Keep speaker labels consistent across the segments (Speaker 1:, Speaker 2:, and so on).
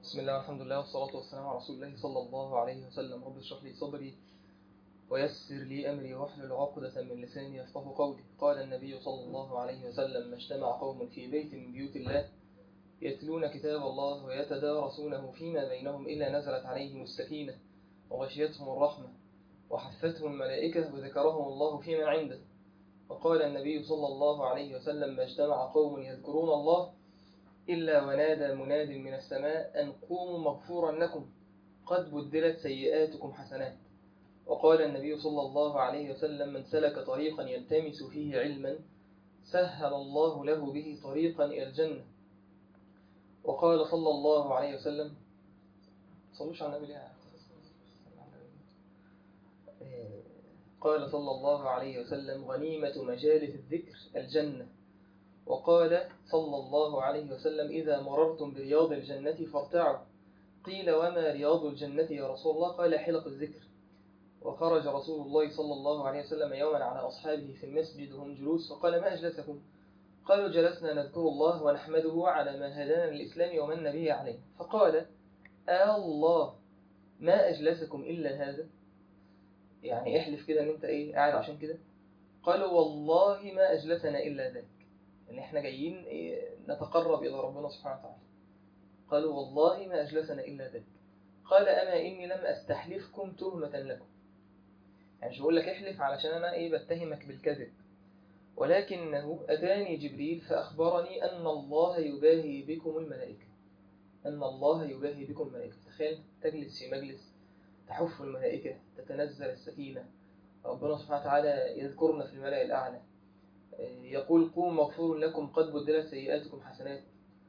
Speaker 1: بسم الله والحمد لله والصلاة والسلام على رسول الله صلى الله عليه وسلم رب اشرح لي صدري ويسر لي أمري واحلل عقدة من لساني يفقه قولي قال النبي صلى الله عليه وسلم ما اجتمع قوم في بيت من بيوت الله يتلون كتاب الله ويتدارسونه فيما بينهم إلا نزلت عليهم السكينة وغشيتهم الرحمة وحفتهم الملائكة وذكرهم الله فيما عنده وقال النبي صلى الله عليه وسلم ما اجتمع قوم يذكرون الله إلا ونادى مناد من السماء أن قوموا مغفورا لكم قد بدلت سيئاتكم حسنات وقال النبي صلى الله عليه وسلم من سلك طريقا يلتمس فيه علما سهل الله له به طريقا إلى الجنة وقال صلى الله عليه وسلم صلوش على النبي ليه قال صلى الله عليه وسلم غنيمة مجالس الذكر الجنة وقال صلى الله عليه وسلم إذا مررتم برياض الجنة فارتعوا قيل وما رياض الجنة يا رسول الله قال حلق الذكر وخرج رسول الله صلى الله عليه وسلم يوما على أصحابه في المسجد وهم جلوس فقال ما أجلسكم قالوا جلسنا نذكر الله ونحمده على ما هدانا للإسلام ومن به عليه فقال آه الله ما أجلسكم إلا هذا يعني احلف كده ان انت ايه قاعد عشان كده قالوا والله ما أجلسنا إلا ذاك ان احنا جايين إيه نتقرب إلى ربنا سبحانه وتعالى قالوا والله ما أجلسنا إلا ذاك قال أما إني لم أستحلفكم تهمة لكم يعني مش بقول لك احلف علشان أنا إيه بتهمك بالكذب ولكنه أتاني جبريل فأخبرني أن الله يباهي بكم الملائكة أن الله يباهي بكم الملائكة تخيل تجلس في مجلس تحف الملائكة تتنزل السكينة ربنا سبحانه وتعالى يذكرنا في الملأ الأعلى يقول قوم مغفور لكم قد بدلت سيئاتكم حسنات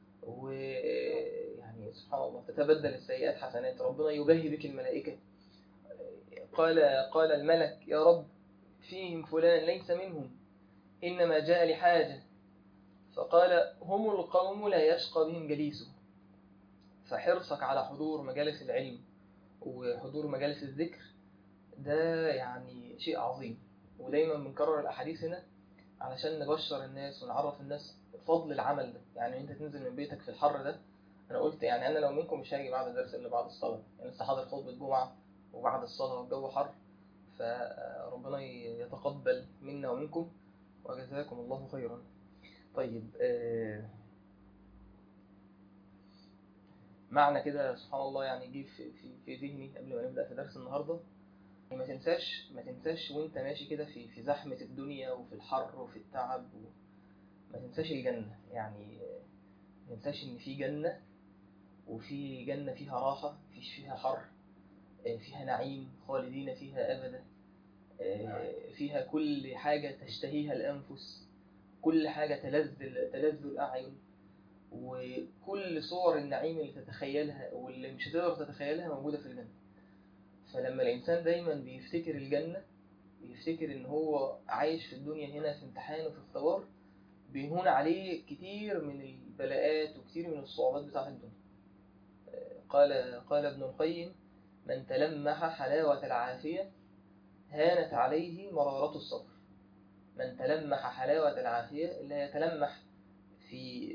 Speaker 1: ويعني سبحان الله تتبدل السيئات حسنات ربنا يباهي بك الملائكة قال قال الملك يا رب فيهم فلان ليس منهم إنما جاء لحاجة فقال هم القوم لا يشقى بهم جليسه فحرصك على حضور مجالس العلم وحضور مجالس الذكر ده يعني شيء عظيم ودايما بنكرر الأحاديث هنا علشان نبشر الناس ونعرف الناس فضل العمل ده يعني انت تنزل من بيتك في الحر ده انا قلت يعني انا لو منكم مش هاجي بعد الدرس الا بعد الصلاه يعني لسه حاضر خطبه جمعه وبعد الصلاه والجو حر فربنا يتقبل منا ومنكم وجزاكم الله خيرا طيب معنى كده سبحان الله يعني جه في, في, في ذهني قبل ما نبدا في درس النهارده ما تنساش ما تنساش وانت ماشي كده في في زحمة الدنيا وفي الحر وفي التعب و... ما تنساش الجنة يعني ما تنساش ان في جنة وفي جنة فيها راحة مفيش فيها حر فيها نعيم خالدين فيها أبدا فيها كل حاجة تشتهيها الأنفس كل حاجة تلذ تلذ الأعين وكل صور النعيم اللي تتخيلها واللي مش هتقدر تتخيلها موجودة في الجنة فلما الإنسان دايما بيفتكر الجنة بيفتكر إن هو عايش في الدنيا هنا في امتحان وفي اختبار بيهون عليه كتير من البلاءات وكتير من الصعوبات بتاعة الدنيا قال قال ابن القيم من تلمح حلاوة العافية هانت عليه مرارة الصبر من تلمح حلاوة العافية اللي يتلمح في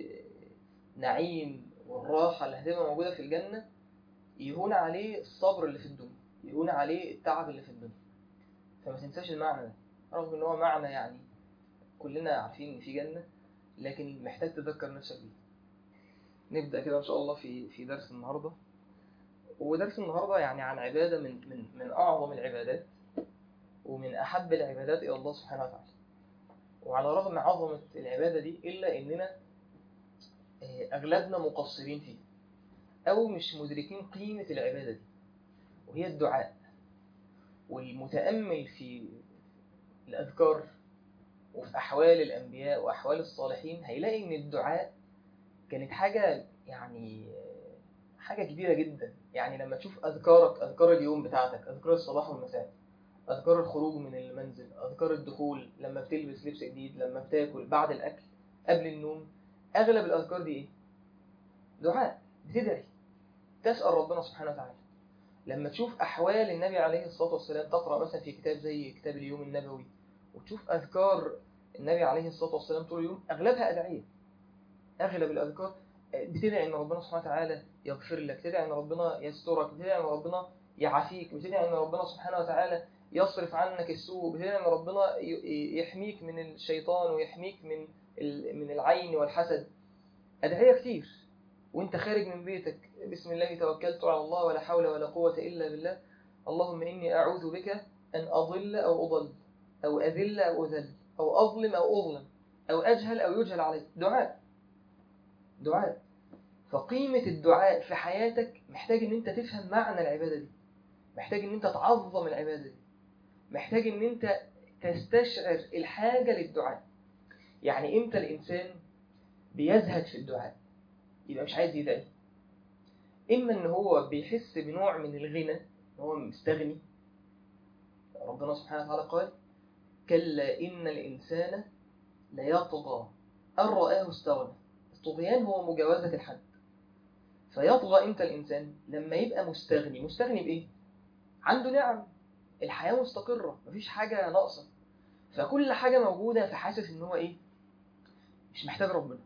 Speaker 1: نعيم والراحة اللي هتبقى موجودة في الجنة يهون عليه الصبر اللي في الدنيا يهون عليه التعب اللي في الدنيا فما تنساش المعنى ده رغم ان هو معنى يعني كلنا عارفين ان في جنة لكن محتاج تذكر نفسك بيه نبدأ كده ان شاء الله في في درس النهاردة ودرس النهاردة يعني عن عبادة من من من أعظم العبادات ومن أحب العبادات إلى الله سبحانه وتعالى وعلى رغم عظمة العبادة دي إلا إننا أغلبنا مقصرين فيها أو مش مدركين قيمة العبادة دي وهي الدعاء والمتأمل في الأذكار وفي أحوال الأنبياء وأحوال الصالحين هيلاقي إن الدعاء كانت حاجة يعني حاجة كبيرة جدا يعني لما تشوف أذكارك أذكار اليوم بتاعتك أذكار الصباح والمساء أذكار الخروج من المنزل أذكار الدخول لما بتلبس لبس جديد لما بتاكل بعد الأكل قبل النوم أغلب الأذكار دي إيه؟ دعاء بتدعي تسأل ربنا سبحانه وتعالى لما تشوف أحوال النبي عليه الصلاة والسلام تقرأ مثلا في كتاب زي كتاب اليوم النبوي وتشوف أذكار النبي عليه الصلاة والسلام طول اليوم أغلبها أدعية أغلب الأذكار بتدعي ان ربنا سبحانه وتعالى يغفر لك بتدعي ان ربنا يسترك بتدعي ان ربنا يعافيك بتدعي ان ربنا سبحانه وتعالى يصرف عنك السوء بتدعي ان ربنا ي- يحميك من الشيطان ويحميك من ال- من العين والحسد ادعيه كتير وانت خارج من بيتك بسم الله توكلت على الله ولا حول ولا قوة الا بالله اللهم اني اعوذ بك ان اضل او اضل او اذل او اذل او اظلم او اظلم او اجهل او يجهل علي دعاء دعاء فقيمة الدعاء في حياتك محتاج ان انت تفهم معنى العبادة دي محتاج ان انت تعظم العبادة دي محتاج ان انت تستشعر الحاجة للدعاء يعني امتى الانسان بيزهد في الدعاء يبقى مش عايز يدعي اما ان هو بيحس بنوع من الغنى ان هو مستغني ربنا سبحانه وتعالى قال كلا ان الانسان ليطغى ان رآه استغنى الطغيان هو مجاوزة الحد فيطغى امتى الانسان لما يبقى مستغني مستغني بايه عنده نعم الحياة مستقرة مفيش حاجة ناقصة فكل حاجة موجودة فحاسس ان هو ايه مش محتاج ربنا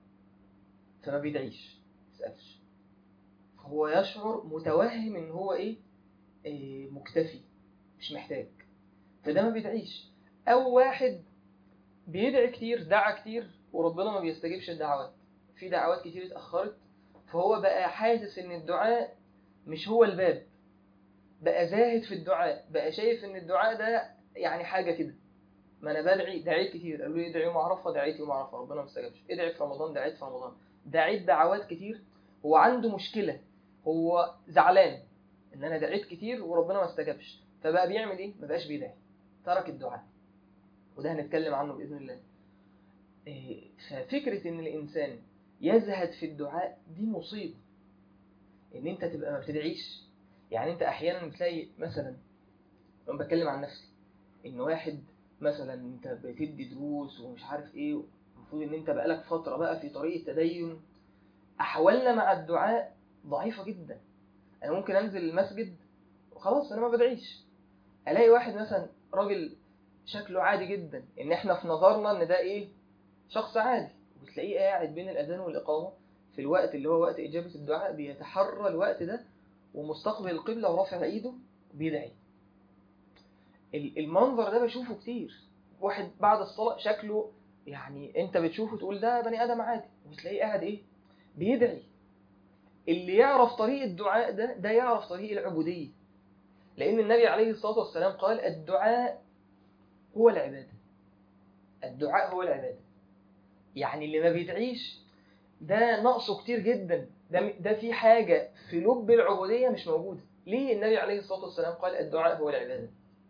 Speaker 1: فما بيدعيش يسألش هو يشعر متوهم ان هو ايه, إيه مكتفي مش محتاج فده ما بيدعيش او واحد بيدعي كتير دعا كتير وربنا ما بيستجيبش الدعوات في دعوات كتير اتأخرت فهو بقى حاسس ان الدعاء مش هو الباب بقى زاهد في الدعاء بقى شايف ان الدعاء ده يعني حاجة كده ما انا بدعي دعيت كتير قالوا لي ادعي يوم عرفه دعيت يوم عرفه ربنا ما استجابش ادعي في رمضان دعيت في رمضان دعيت دعوات كتير هو عنده مشكلة هو زعلان ان انا دعيت كتير وربنا ما استجابش فبقى بيعمل ايه ما بقاش بيدعي ترك الدعاء وده هنتكلم عنه باذن الله إيه، ففكرة ان الانسان يزهد في الدعاء دي مصيبة ان انت تبقى ما بتدعيش يعني انت احيانا بتلاقي مثلا لما بتكلم عن نفسي ان واحد مثلا انت بتدي دروس ومش عارف ايه المفروض ان انت بقالك فترة بقى في طريق التدين احوالنا مع الدعاء ضعيفة جدا انا ممكن انزل المسجد وخلاص انا ما بدعيش الاقي واحد مثلا راجل شكله عادي جدا ان احنا في نظرنا ان ده ايه شخص عادي وتلاقيه قاعد بين الاذان والاقامة في الوقت اللي هو وقت اجابة الدعاء بيتحرى الوقت ده ومستقبل القبلة ورافع ايده وبيدعي ال- المنظر ده بشوفه كتير واحد بعد الصلاة شكله يعني انت بتشوفه تقول ده بني ادم عادي وتلاقيه قاعد ايه بيدعي اللي يعرف طريق الدعاء ده ده يعرف طريق العبودية لان النبي عليه الصلاة والسلام قال الدعاء هو العبادة الدعاء هو العبادة يعني اللي ما بيدعيش ده نقصه كتير جدا ده ده في حاجة في لب العبودية مش موجودة ليه النبي عليه الصلاة والسلام قال الدعاء هو العبادة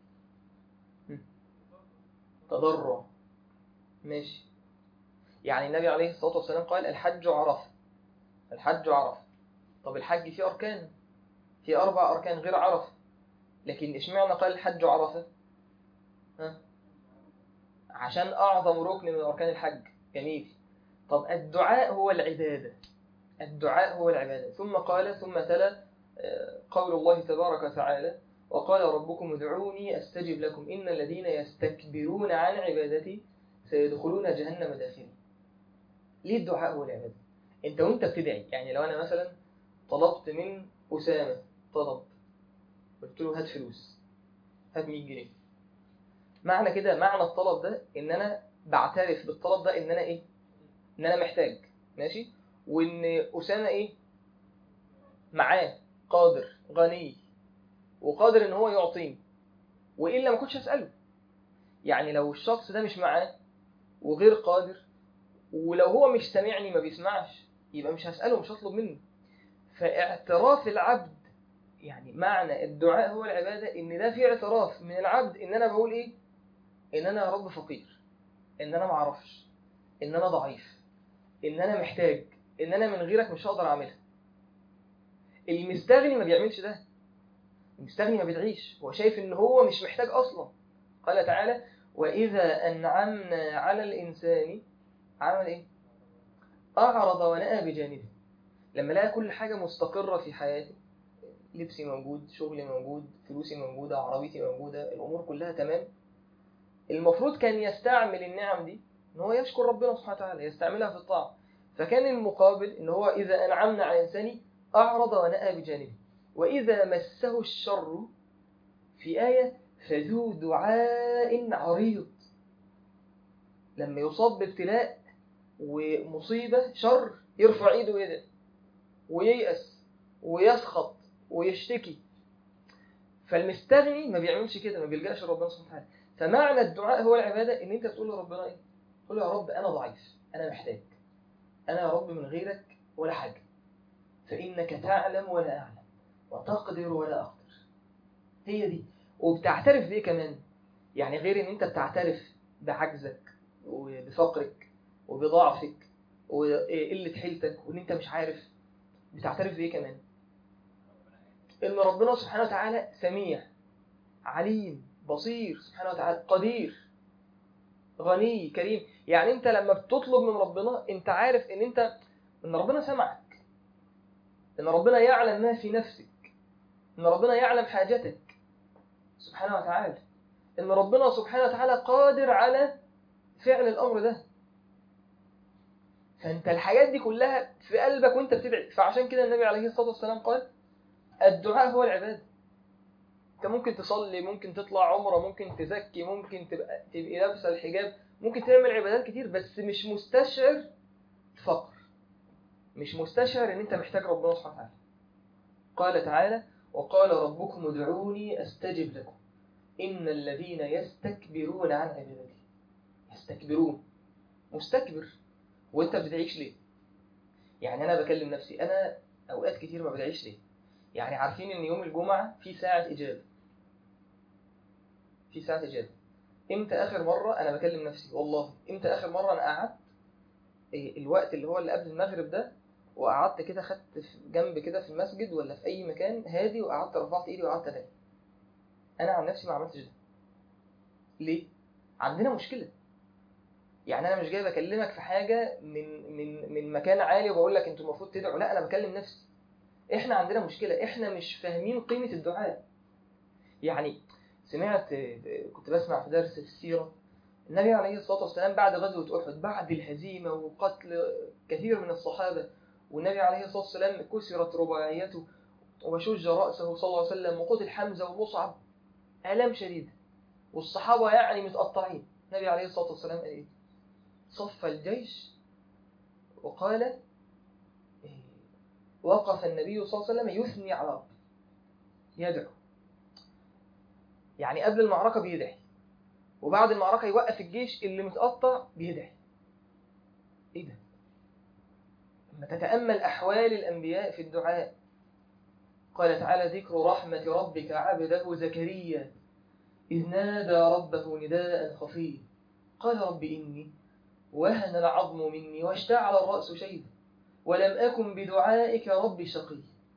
Speaker 1: تضرع ماشي يعني النبي عليه الصلاة والسلام قال الحج عرفة الحج عرفة طب الحج فيه أركان فيه أربع أركان غير عرفة لكن إشمعنى قال الحج عرفة ها؟ عشان أعظم ركن من أركان الحج جميل طب الدعاء هو العبادة الدعاء هو العبادة ثم قال ثم تلا آه، قول الله تبارك وتعالى وقال ربكم ادعوني أستجب لكم إن الذين يستكبرون عن عبادتي سيدخلون جهنم داخلين ليه الدعاء هو العبادة انت وانت بتدعي يعني لو انا مثلا طلبت من أسامة طلب قلت له هات فلوس هات 100 جنيه معنى كده معنى الطلب ده ان انا بعترف بالطلب ده ان انا ايه ان انا محتاج ماشي وان أسامة ايه معاه قادر غني وقادر ان هو يعطيني والا ما كنتش هساله يعني لو الشخص ده مش معاه وغير قادر ولو هو مش سامعني ما بيسمعش يبقى مش هساله مش هطلب منه فاعتراف العبد يعني معنى الدعاء هو العباده ان ده في اعتراف من العبد ان انا بقول ايه ان انا يا رب فقير ان انا ما اعرفش ان انا ضعيف ان انا محتاج ان انا من غيرك مش هقدر اعملها المستغني ما بيعملش ده المستغني ما بيدعيش هو شايف ان هو مش محتاج اصلا قال تعالى واذا انعمنا على الانسان عمل ايه اعرض ونأى بجانبه لما لقى كل حاجه مستقره في حياتي لبسي موجود شغلي موجود فلوسي موجوده عربيتي موجوده الامور كلها تمام المفروض كان يستعمل النعم دي ان هو يشكر ربنا سبحانه وتعالى يستعملها في الطاعه فكان المقابل ان هو اذا انعمنا على الانسان اعرض ونأى بجانبه واذا مسه الشر في آية فذو دعاء عريض لما يصاب بابتلاء ومصيبة شر يرفع ايده ويدعي وييأس ويسخط ويشتكي فالمستغني ما بيعملش كده ما بيلجأش لربنا سبحانه وتعالى فمعنى الدعاء هو العبادة ان انت بتقول لربنا ايه تقول له يا رب انا ضعيف انا محتاج انا يا رب من غيرك ولا حاجة فإنك تعلم ولا أعلم وتقدر ولا أقدر هي دي وبتعترف بيه كمان يعني غير ان انت بتعترف بعجزك وبفقرك وبضعفك وقلة حيلتك وان انت مش عارف بتعترف بيه كمان ان ربنا سبحانه وتعالى سميع عليم بصير سبحانه وتعالى قدير غني كريم يعني انت لما بتطلب من ربنا انت عارف ان انت ان ربنا سمعك ان ربنا يعلم ما في نفسك ان ربنا يعلم حاجتك سبحانه وتعالى ان ربنا سبحانه وتعالى قادر على فعل الامر ده فانت الحاجات دي كلها في قلبك وانت بتدعي فعشان كده النبي عليه الصلاه والسلام قال الدعاء هو العباده انت ممكن تصلي ممكن تطلع عمره ممكن تزكي ممكن تبقى تبقي لابسه الحجاب ممكن تعمل عبادات كتير بس مش مستشعر فقر مش مستشعر ان انت محتاج ربنا سبحانه وتعالى قال تعالى وقال ربكم ادعوني استجب لكم ان الذين يستكبرون عن عبادتي يستكبرون مستكبر وانت ما بتدعيش ليه يعني انا بكلم نفسي انا اوقات كتير ما بدعيش ليه يعني عارفين ان يوم الجمعه في ساعه اجابه في ساعه اجابه امتى اخر مره انا بكلم نفسي والله امتى اخر مره انا قعدت الوقت اللي هو اللي قبل المغرب ده وقعدت كده خدت في جنب كده في المسجد ولا في اي مكان هادي وقعدت رفعت ايدي وقعدت ادعي انا عن نفسي ما عملتش ده ليه عندنا مشكله يعني انا مش جاي بكلمك في حاجه من من من مكان عالي وبقول لك انتوا المفروض تدعوا لا انا بكلم نفسي احنا عندنا مشكله احنا مش فاهمين قيمه الدعاء يعني سمعت كنت بسمع في درس في السيره النبي عليه الصلاه والسلام بعد غزوه احد بعد الهزيمه وقتل كثير من الصحابه والنبي عليه الصلاه والسلام كسرت رباعيته وشج راسه صلى الله عليه وسلم وقتل حمزه ومصعب الام شديد والصحابه يعني متقطعين النبي عليه الصلاه والسلام قال ايه صف الجيش وقال وقف النبي صلى الله عليه وسلم يثني على ربه يدعو يعني قبل المعركة بيدعي وبعد المعركة يوقف الجيش اللي متقطع بيدعي ايه ده لما تتأمل أحوال الأنبياء في الدعاء قال تعالى ذكر رحمة ربك عبده زكريا إذ نادى ربه نداء خفيا قال رب إني وهن العظم مني واشتعل الرأس شيبا ولم أكن بدعائك رب شقي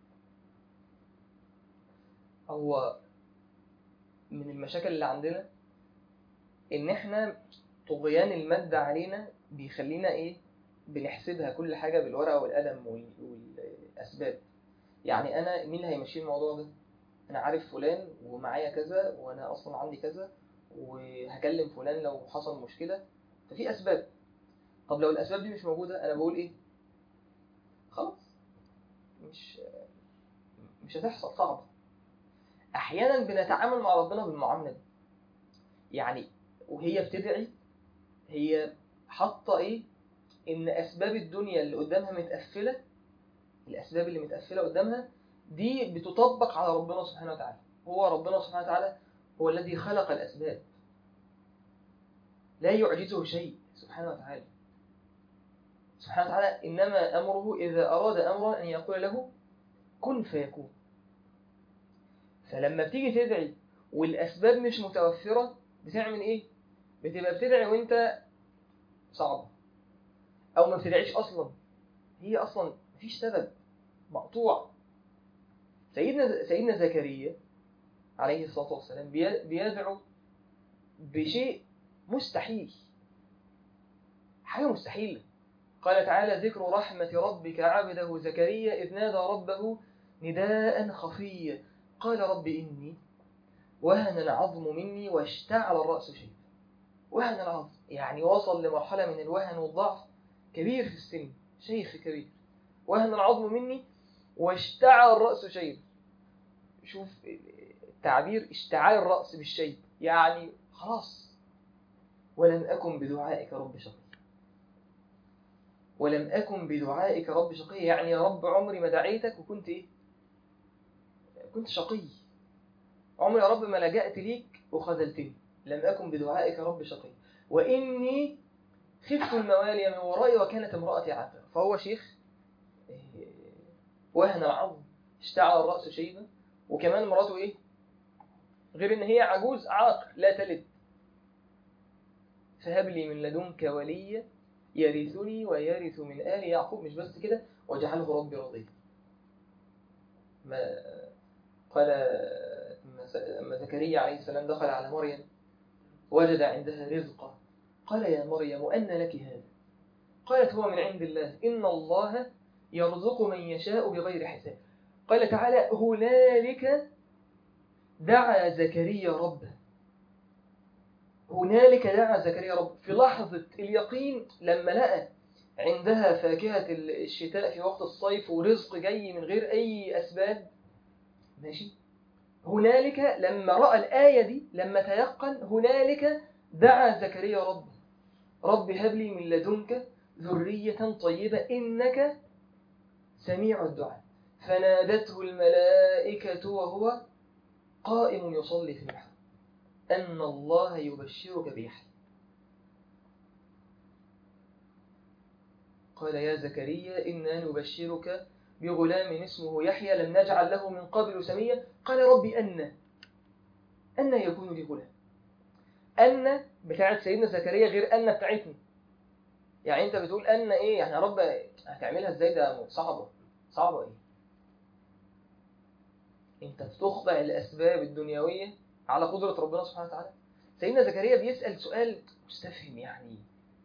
Speaker 1: هو من المشاكل اللي عندنا إن إحنا طغيان المادة علينا بيخلينا إيه بنحسبها كل حاجة بالورقة والقلم والأسباب يعني أنا مين هيمشي الموضوع ده أنا عارف فلان ومعايا كذا وأنا أصلا عندي كذا وهكلم فلان لو حصل مشكلة ففي أسباب طب لو الأسباب دي مش موجودة أنا بقول إيه خلاص مش مش هتحصل صعب احيانا بنتعامل مع ربنا بالمعامله دي يعني وهي بتدعي هي حاطه ايه ان اسباب الدنيا اللي قدامها متقفله الاسباب اللي متقفله قدامها دي بتطبق على ربنا سبحانه وتعالى هو ربنا سبحانه وتعالى هو الذي خلق الاسباب لا يعجزه شيء سبحانه وتعالى سبحانه وتعالى إنما أمره إذا أراد أمرا أن يقول له كن فيكون فلما بتيجي تدعي والأسباب مش متوفرة بتعمل إيه؟ بتبقى بتدعي وأنت صعبة أو ما بتدعيش أصلا هي أصلا مفيش سبب مقطوع سيدنا سيدنا زكريا عليه الصلاة والسلام بيدعو بشيء مستحيل حاجة مستحيلة قال تعالى ذكر رحمة ربك عبده زكريا إذ نادى ربه نداء خفيا قال رب إني وهن العظم مني واشتعل الرأس شيبا وهن العظم يعني وصل لمرحلة من الوهن والضعف كبير في السن شيخ كبير وهن العظم مني واشتعل الرأس شيب شوف التعبير اشتعال الرأس بالشيب يعني خلاص ولم أكن بدعائك رب شقي ولم أكن بدعائك رب شقي يعني يا رب عمري ما دعيتك وكنت إيه كنت شقي عمري يا رب ما لجأت ليك وخذلتني لم أكن بدعائك رب شقي وإني خفت الموالي من ورائي وكانت امرأتي عاقرة فهو شيخ وهن العظم اشتعل الرأس شيبا وكمان مراته ايه غير ان هي عجوز عاقر لا تلد فهب لي من لدنك وليا يرثني ويرث من آل يعقوب مش بس كده واجعله ربي رضيا ما قال لما زكريا عليه السلام دخل على مريم وجد عندها رزقا قال يا مريم أن لك هذا قالت هو من عند الله إن الله يرزق من يشاء بغير حساب قال تعالى هنالك دعا زكريا ربه هنالك دعا زكريا ربه في لحظة اليقين لما لقى عندها فاكهة الشتاء في وقت الصيف ورزق جاي من غير أي أسباب ماشي هنالك لما رأى الآية دي لما تيقن هنالك دعا زكريا ربه رب هب لي من لدنك ذرية طيبة إنك سميع الدعاء فنادته الملائكة وهو قائم يصلي في المحراب أن الله يبشرك بيحيى قال يا زكريا إنا نبشرك بغلام اسمه يحيى لم نجعل له من قبل سميا قال ربي أن أن يكون لي غلام أن بتاعت سيدنا زكريا غير أن بتاعتني يعني أنت بتقول أن إيه يعني يا رب هتعملها إزاي ده صعبة صعبة إيه أنت بتخضع الأسباب الدنيوية على قدرة ربنا سبحانه وتعالى سيدنا زكريا بيسأل سؤال مستفهم يعني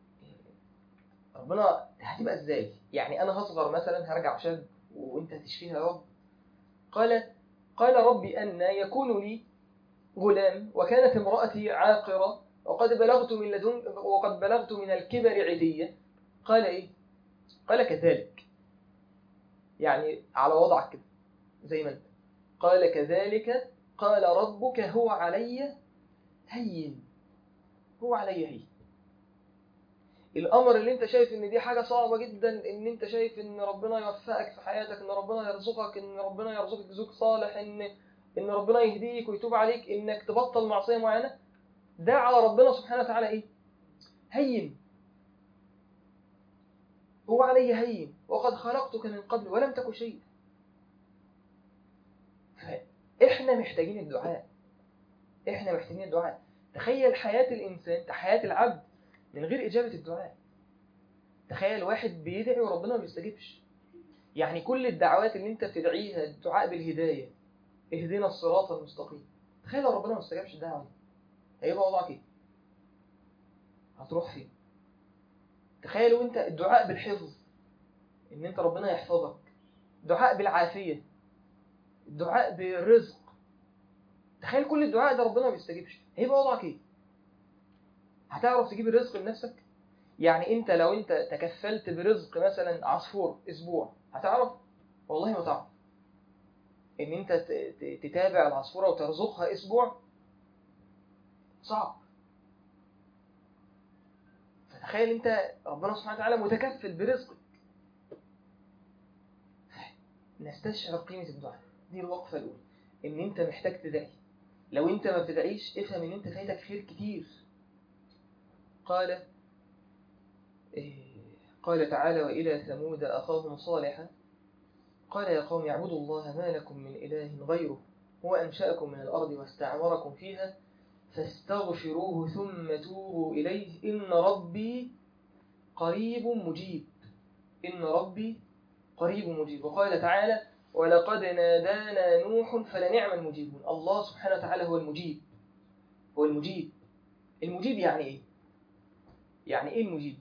Speaker 1: ربنا هتبقى ازاي يعني انا هصغر مثلا هرجع شاب وانت هتشفيها يا رب قال قال ربي أن يكون لي غلام وكانت امرأتي عاقرة وقد بلغت من لدن وقد بلغت من الكبر عدية قال ايه قال كذلك يعني على وضعك كده زي ما انت قال كذلك قال ربك هو علي هين هو علي هين الامر اللي انت شايف ان دي حاجه صعبه جدا ان انت شايف ان ربنا يوفقك في حياتك ان ربنا يرزقك ان ربنا يرزقك زوج صالح ان ان ربنا يهديك ويتوب عليك انك تبطل معصيه معينه ده على ربنا سبحانه وتعالى ايه هين هو علي هين وقد خلقتك من قبل ولم تك شيء احنا محتاجين الدعاء احنا محتاجين الدعاء تخيل حياه الانسان حياه العبد من غير إجابة الدعاء تخيل واحد بيدعي وربنا ما بيستجيبش يعني كل الدعوات اللي انت بتدعيها الدعاء بالهداية اهدنا الصراط المستقيم تخيل لو ربنا ما استجابش الدعوة دي هيبقى وضعك ايه هتروح فين تخيل وانت الدعاء بالحفظ ان انت ربنا يحفظك دعاء بالعافية الدعاء بالرزق تخيل كل الدعاء ده ربنا ما بيستجيبش هيبقى وضعك ايه هتعرف تجيب الرزق لنفسك يعني انت لو انت تكفلت برزق مثلا عصفور اسبوع هتعرف والله ما تعرف ان انت تتابع العصفورة وترزقها اسبوع صعب فتخيل انت ربنا سبحانه وتعالى متكفل برزقك نستشعر قيمة الدعاء دي الوقفة الأولى ان انت محتاج تدعي لو انت ما بتدعيش افهم ان انت فايتك خير كتير قال قال تعالى وإلى ثمود أخاهم صالحا قال يا قوم اعبدوا الله ما لكم من إله غيره هو أنشأكم من الأرض واستعمركم فيها فاستغفروه ثم توبوا إليه إن ربي قريب مجيب إن ربي قريب مجيب وقال تعالى ولقد نادانا نوح فلنعم المجيبون الله سبحانه وتعالى هو المجيب هو المجيب المجيب يعني إيه يعني ايه المجيب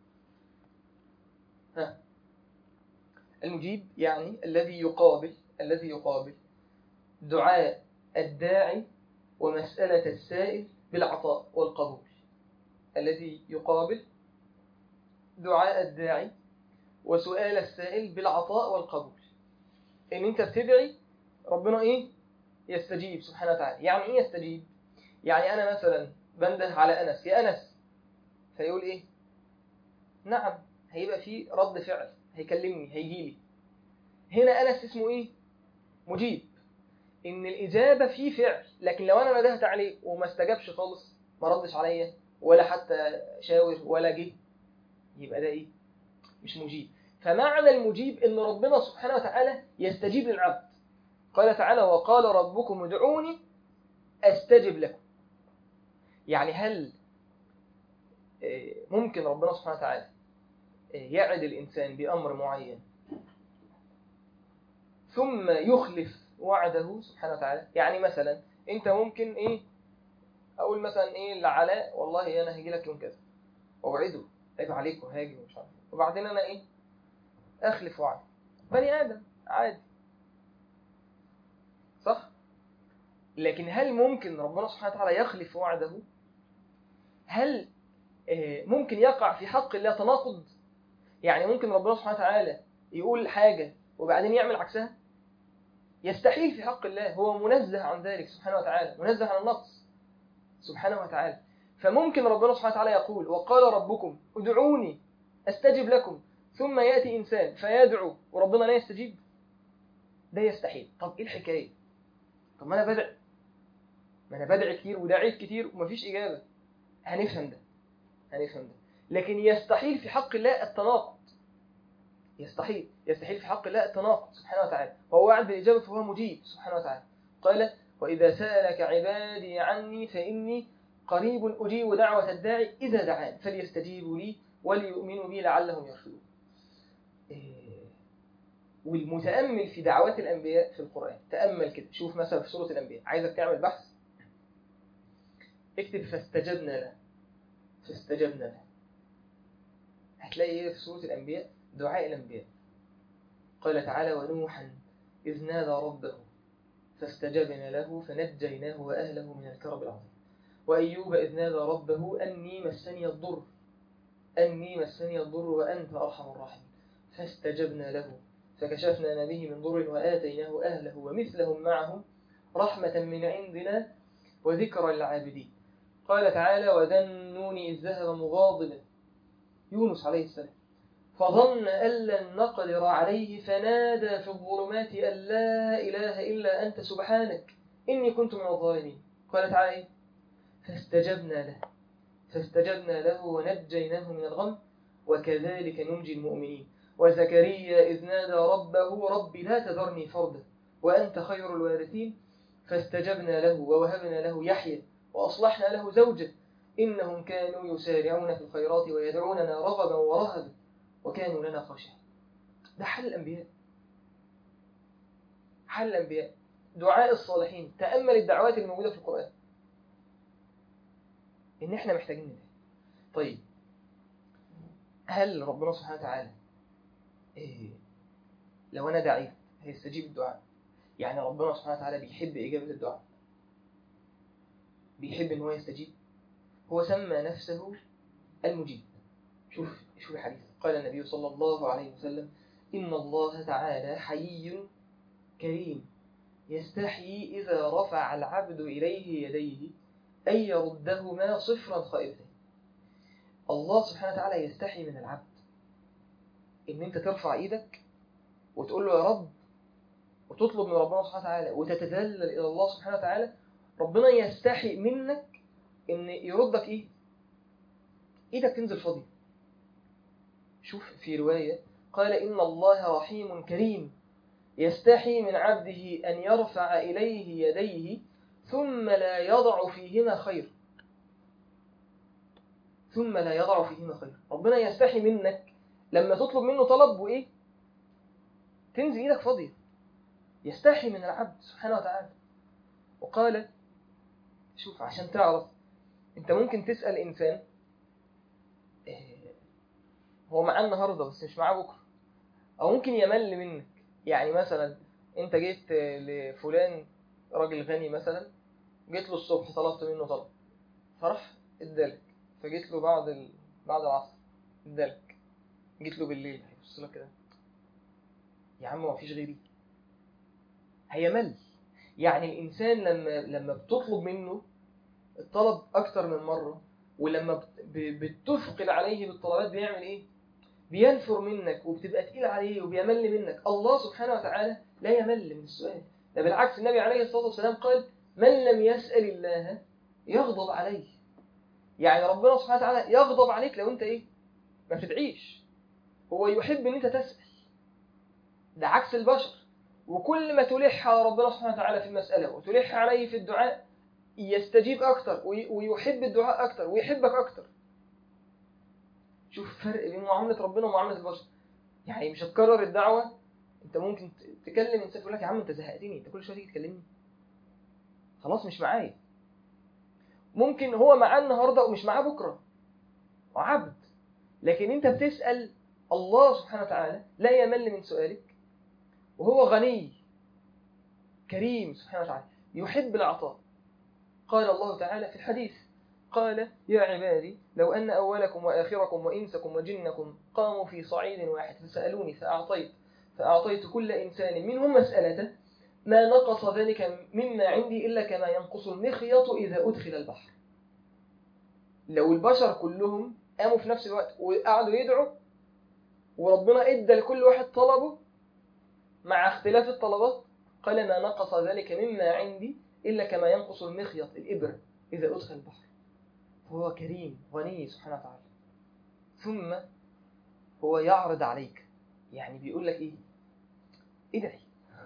Speaker 1: ها المجيب يعني الذي يقابل الذي يقابل دعاء الداعي ومسألة السائل بالعطاء والقبول الذي يقابل دعاء الداعي وسؤال السائل بالعطاء والقبول ان انت بتدعي ربنا ايه يستجيب سبحانه وتعالى يعني ايه يستجيب يعني انا مثلا بنده على انس يا انس فيقول ايه نعم هيبقى في رد فعل هيكلمني هيجيلي هنا انس اسمه ايه مجيب ان الاجابه في فعل لكن لو انا ندهت عليه وما استجابش خالص ما ردش عليا ولا حتى شاور ولا جه يبقى ده ايه مش مجيب فمعنى المجيب ان ربنا سبحانه وتعالى يستجيب للعبد قال تعالى وقال ربكم ادعوني استجب لكم يعني هل ممكن ربنا سبحانه وتعالى يعد الإنسان بأمر معين ثم يخلف وعده سبحانه وتعالى يعني مثلا انت ممكن ايه اقول مثلا ايه لعلاء والله انا هاجي لك يوم كذا اوعده عيب عليك وهاجي ومش عارف وبعدين انا ايه اخلف وعد بني ادم عادي صح لكن هل ممكن ربنا سبحانه وتعالى يخلف وعده هل ممكن يقع في حق الله تناقض يعني ممكن ربنا سبحانه وتعالى يقول حاجة وبعدين يعمل عكسها يستحيل في حق الله هو منزه عن ذلك سبحانه وتعالى منزه عن النقص سبحانه وتعالى فممكن ربنا سبحانه وتعالى يقول وقال ربكم ادعوني استجب لكم ثم يأتي إنسان فيدعو وربنا لا يستجيب ده يستحيل طب ايه الحكاية طب ما انا بدعي ما انا بدعي كتير ودعيت كتير ومفيش إجابة هنفهم ده هنفهم ده لكن يستحيل في حق الله التناقض يستحيل يستحيل في حق الله التناقض سبحانه وتعالى وهو وعد بالإجابة فهو مجيب سبحانه وتعالى قال وإذا سألك عبادي عني فإني قريب أجيب دعوة الداعي إذا دعان فليستجيبوا لي وليؤمنوا بي لعلهم يرشدون إيه والمتأمل في دعوات الأنبياء في القرآن تأمل كده شوف مثلا في سورة الأنبياء عايزك تعمل بحث اكتب فاستجبنا له فاستجبنا له هتلاقي ايه في سورة الأنبياء دعاء الأنبياء قال تعالى ونوحا إذ نادى ربه فاستجبنا له فنجيناه وأهله من الكرب العظيم وأيوب إذ نادى ربه أني مسني الضر أني مسني الضر وأنت أرحم الراحمين فاستجبنا له فكشفنا ما به من ضر وآتيناه أهله ومثلهم معهم رحمة من عندنا وذكرى للعابدين قال تعالى وذا النون إذ ذهب مغاضبا يونس عليه السلام فظن أن لن نقدر عليه فنادى في الظلمات أن لا إله إلا أنت سبحانك إني كنت من الظالمين قال تعالى فاستجبنا له فاستجبنا له ونجيناه من الغم وكذلك ننجي المؤمنين وزكريا إذ نادى ربه رب لا تذرني فردا وأنت خير الوارثين فاستجبنا له ووهبنا له يحيى وأصلحنا له زوجه إنهم كانوا يسارعون في الخيرات ويدعوننا رغبا ورهبا وكانوا لنا خاشعين ده حل الأنبياء حل الأنبياء دعاء الصالحين تأمل الدعوات الموجودة في القرآن إن إحنا محتاجين ندعي طيب هل ربنا سبحانه وتعالى إيه لو أنا دعيت هيستجيب الدعاء يعني ربنا سبحانه وتعالى بيحب إجابة الدعاء بيحب إن هو يستجيب هو سمى نفسه المجيب شوف شوف الحديث قال النبي صلى الله عليه وسلم إن الله تعالى حيي كريم يستحيي إذا رفع العبد إليه يديه أن يردهما صفرا خائبتين الله سبحانه وتعالى يستحي من العبد إن أنت ترفع إيدك وتقول له يا رب وتطلب من ربنا سبحانه وتعالى وتتذلل إلى الله سبحانه وتعالى ربنا يستحي منك إن يردك إيه إيدك تنزل فاضية شوف في رواية قال إن الله رحيم كريم يستحي من عبده أن يرفع إليه يديه ثم لا يضع فيهما خير ثم لا يضع فيهما خير ربنا يستحي منك لما تطلب منه طلب وإيه تنزل إيدك فاضية يستحي من العبد سبحانه وتعالى وقال شوف عشان تعرف انت ممكن تسأل إنسان هو معاه النهاردة بس مش معاه بكرة أو ممكن يمل منك يعني مثلا انت جيت لفلان راجل غني مثلا جيت له الصبح طلبت منه طلب فراح ادالك فجيت له بعد ال... بعد العصر ادالك جيت له بالليل يبص لك كده يا عم ما فيش غيري هيمل يعني الانسان لما لما بتطلب منه الطلب اكتر من مره ولما بت- ب- بتثقل عليه بالطلبات بيعمل ايه بينفر منك وبتبقى تقيل عليه وبيمل منك الله سبحانه وتعالى لا يمل من السؤال ده بالعكس النبي عليه الصلاه والسلام قال من لم يسال الله يغضب عليه يعني ربنا سبحانه وتعالى يغضب عليك لو انت ايه ما بتدعيش هو يحب ان انت تسال ده عكس البشر وكل ما تلح على ربنا سبحانه وتعالى في المسألة وتلح عليه في الدعاء يستجيب أكتر وي- ويحب الدعاء أكتر ويحبك أكتر شوف فرق بين معاملة ربنا ومعاملة البشر يعني مش هتكرر الدعوة انت ممكن ت- تكلم انسان يقول لك يا عم انت زهقتني انت كل شويه تيجي تكلمني خلاص مش معايا ممكن هو معاه النهارده ومش معاه بكره وعبد لكن انت بتسأل الله سبحانه وتعالى لا يمل من سؤالك وهو غني كريم سبحانه وتعالى يحب العطاء قال الله تعالى في الحديث قال يا عبادي لو أن أولكم وآخركم وإنسكم وجنكم قاموا في صعيد واحد فسألوني فأعطيت فأعطيت كل إنسان منهم مسألته ما نقص ذلك مما عندي إلا كما ينقص المخيط إذا أدخل البحر لو البشر كلهم قاموا في نفس الوقت وقعدوا يدعوا وربنا ادى لكل واحد طلبه مع اختلاف الطلبات قال ما نقص ذلك مما عندي إلا كما ينقص المخيط الإبرة إذا أدخل البحر فهو كريم غني سبحانه وتعالى ثم هو يعرض عليك يعني بيقول لك إيه ادعي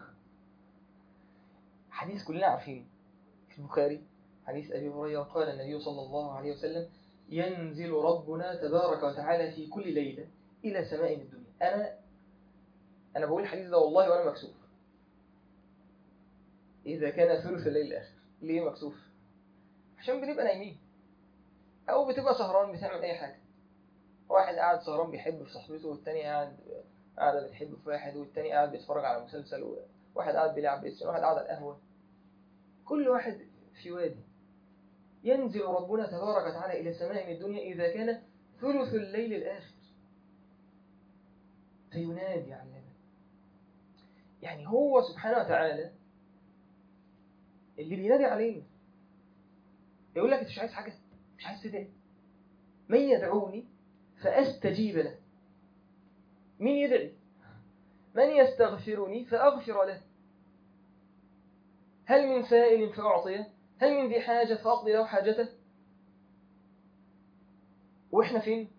Speaker 1: حديث كلنا عارفينه في البخاري حديث أبي هريرة قال النبي صلى الله عليه وسلم ينزل ربنا تبارك وتعالى في كل ليلة إلى سماء من الدنيا أنا أنا بقول الحديث ده والله وأنا مكسوف إذا كان ثلث الليل الآخر ليه مكسوف؟ عشان بنبقى نايمين أو بتبقى سهران بتعمل أي حاجة واحد قاعد سهران بيحب في صاحبته والتاني قاعد قاعدة بتحب في واحد والتاني قاعد بيتفرج على مسلسل وواحد قاعد بيلعب بلاي ستيشن واحد قاعد على القهوة كل واحد في وادي ينزل ربنا تبارك وتعالى إلى سماء من الدنيا إذا كان ثلث الليل الآخر فينادي على يعني هو سبحانه وتعالى اللي بينادي علينا يقول لك انت مش عايز حاجه مش عايز تدعي من يدعوني فاستجيب له مين يدعي من يستغفرني فاغفر له هل من سائل فاعطيه هل من ذي حاجه فاقضي له حاجته واحنا فين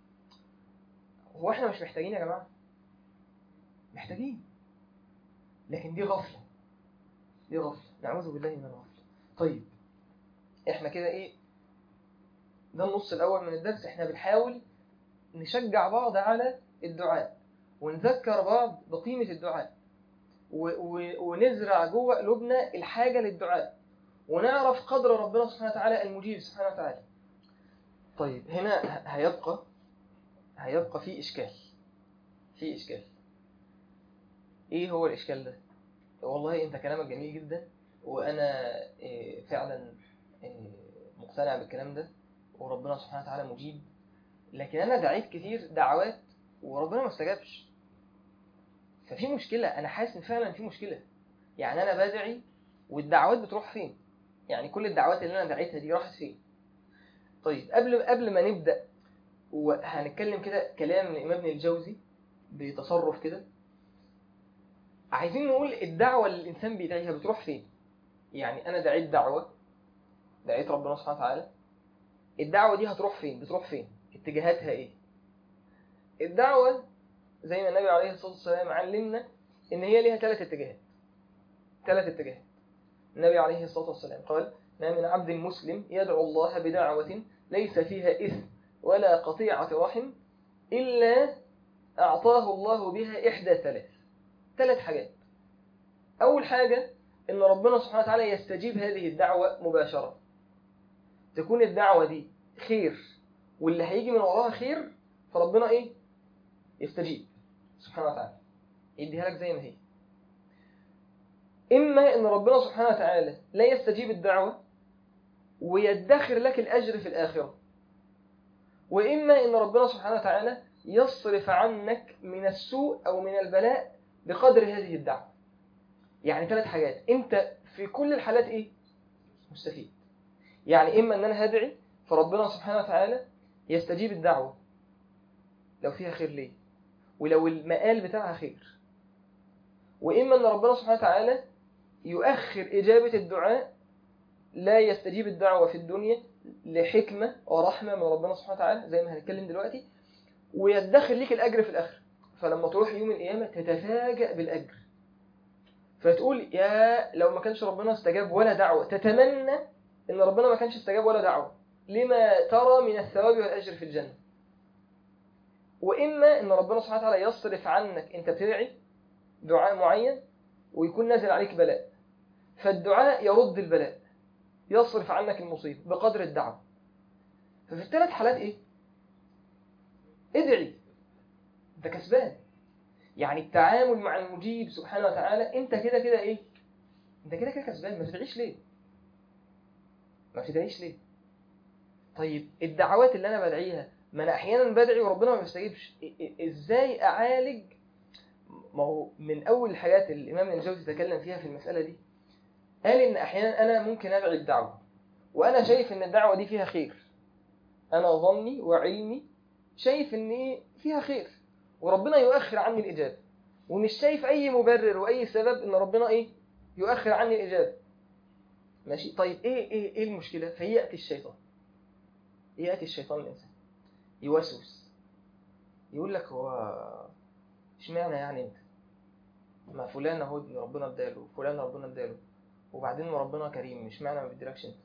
Speaker 1: هو احنا مش محتاجين يا جماعه محتاجين لكن دي غفله دي غفله نعوذ بالله من الغفله طيب احنا كده ايه ده النص الاول من الدرس احنا بنحاول نشجع بعض على الدعاء ونذكر بعض بقيمة الدعاء و و ونزرع جوه قلوبنا الحاجة للدعاء ونعرف قدر ربنا سبحانه وتعالى المجيب سبحانه وتعالى طيب هنا ه- هيبقى هيبقى في إشكال في إشكال إيه هو الإشكال ده؟ والله أنت كلامك جميل جدا وأنا إيه، فعلا إيه، مقتنع بالكلام ده وربنا سبحانه وتعالى مجيب لكن أنا دعيت كتير دعوات وربنا ما استجابش ففي مشكلة أنا حاسس إن فعلا في مشكلة يعني أنا بدعي والدعوات بتروح فين؟ يعني كل الدعوات اللي أنا دعيتها دي راحت فين؟ طيب قبل قبل ما نبدأ وهنتكلم كده كلام للإمام ابن الجوزي بتصرف كده عايزين نقول الدعوة اللي الإنسان بيدعيها بتروح فين؟ يعني أنا دعيت دعوة دعيت ربنا سبحانه وتعالى الدعوة دي هتروح فين؟ بتروح فين؟ اتجاهاتها إيه؟ الدعوة زي ما النبي عليه الصلاة والسلام علمنا إن هي ليها ثلاث اتجاهات ثلاث اتجاهات النبي عليه الصلاة والسلام قال ما من عبد مسلم يدعو الله بدعوة ليس فيها إثم ولا قطيعة رحم إلا أعطاه الله بها إحدى ثلاث ثلاث حاجات أول حاجة إن ربنا سبحانه وتعالى يستجيب هذه الدعوة مباشرة تكون الدعوة دي خير واللي هيجي من وراها خير فربنا إيه يستجيب سبحانه وتعالى يديها لك زي ما هي إما إن ربنا سبحانه وتعالى لا يستجيب الدعوة ويدخر لك الأجر في الآخرة وإما إن ربنا سبحانه وتعالى يصرف عنك من السوء أو من البلاء بقدر هذه الدعوة يعني ثلاث حاجات أنت في كل الحالات إيه؟ مستفيد يعني إما أن أنا هدعي فربنا سبحانه وتعالى يستجيب الدعوة لو فيها خير ليه ولو المآل بتاعها خير وإما أن ربنا سبحانه وتعالى يؤخر إجابة الدعاء لا يستجيب الدعوة في الدنيا لحكمة ورحمة من ربنا سبحانه وتعالى زي ما هنتكلم دلوقتي ويدخر ليك الأجر في الآخر فلما تروح يوم القيامة تتفاجأ بالأجر فتقول يا لو ما كانش ربنا استجاب ولا دعوة تتمنى إن ربنا ما كانش استجاب ولا دعوة لما ترى من الثواب والأجر في الجنة وإما إن ربنا سبحانه وتعالى يصرف عنك أنت بتدعي دعاء معين ويكون نازل عليك بلاء فالدعاء يرد البلاء يصرف عنك المصيبة بقدر الدعوة ففي الثلاث حالات إيه؟ ادعي أنت كسبان يعني التعامل مع المجيب سبحانه وتعالى أنت كده كده إيه؟ أنت كده كده كسبان ما تدعيش ليه؟ ما تدعيش ليه؟ طيب الدعوات اللي أنا بدعيها ما أنا أحيانا بدعي وربنا ما بيستجيبش إزاي أعالج ما هو من أول الحاجات اللي الإمام ابن الجوزي تكلم فيها في المسألة دي قال إن أحيانا أنا ممكن أدعي الدعوة وأنا شايف إن الدعوة دي فيها خير أنا ظني وعلمي شايف إن إيه فيها خير وربنا يؤخر عني الإجابة ومش شايف أي مبرر وأي سبب إن ربنا إيه يؤخر عني الإجابة ماشي طيب إيه إيه إيه المشكلة فيأتي الشيطان يأتي الشيطان الإنسان يوسوس يقول لك هو اشمعنى يعني انت ما فلان اهو ربنا اداله فلان ربنا اداله وبعدين ربنا كريم مش معنى ما بيديلكش انت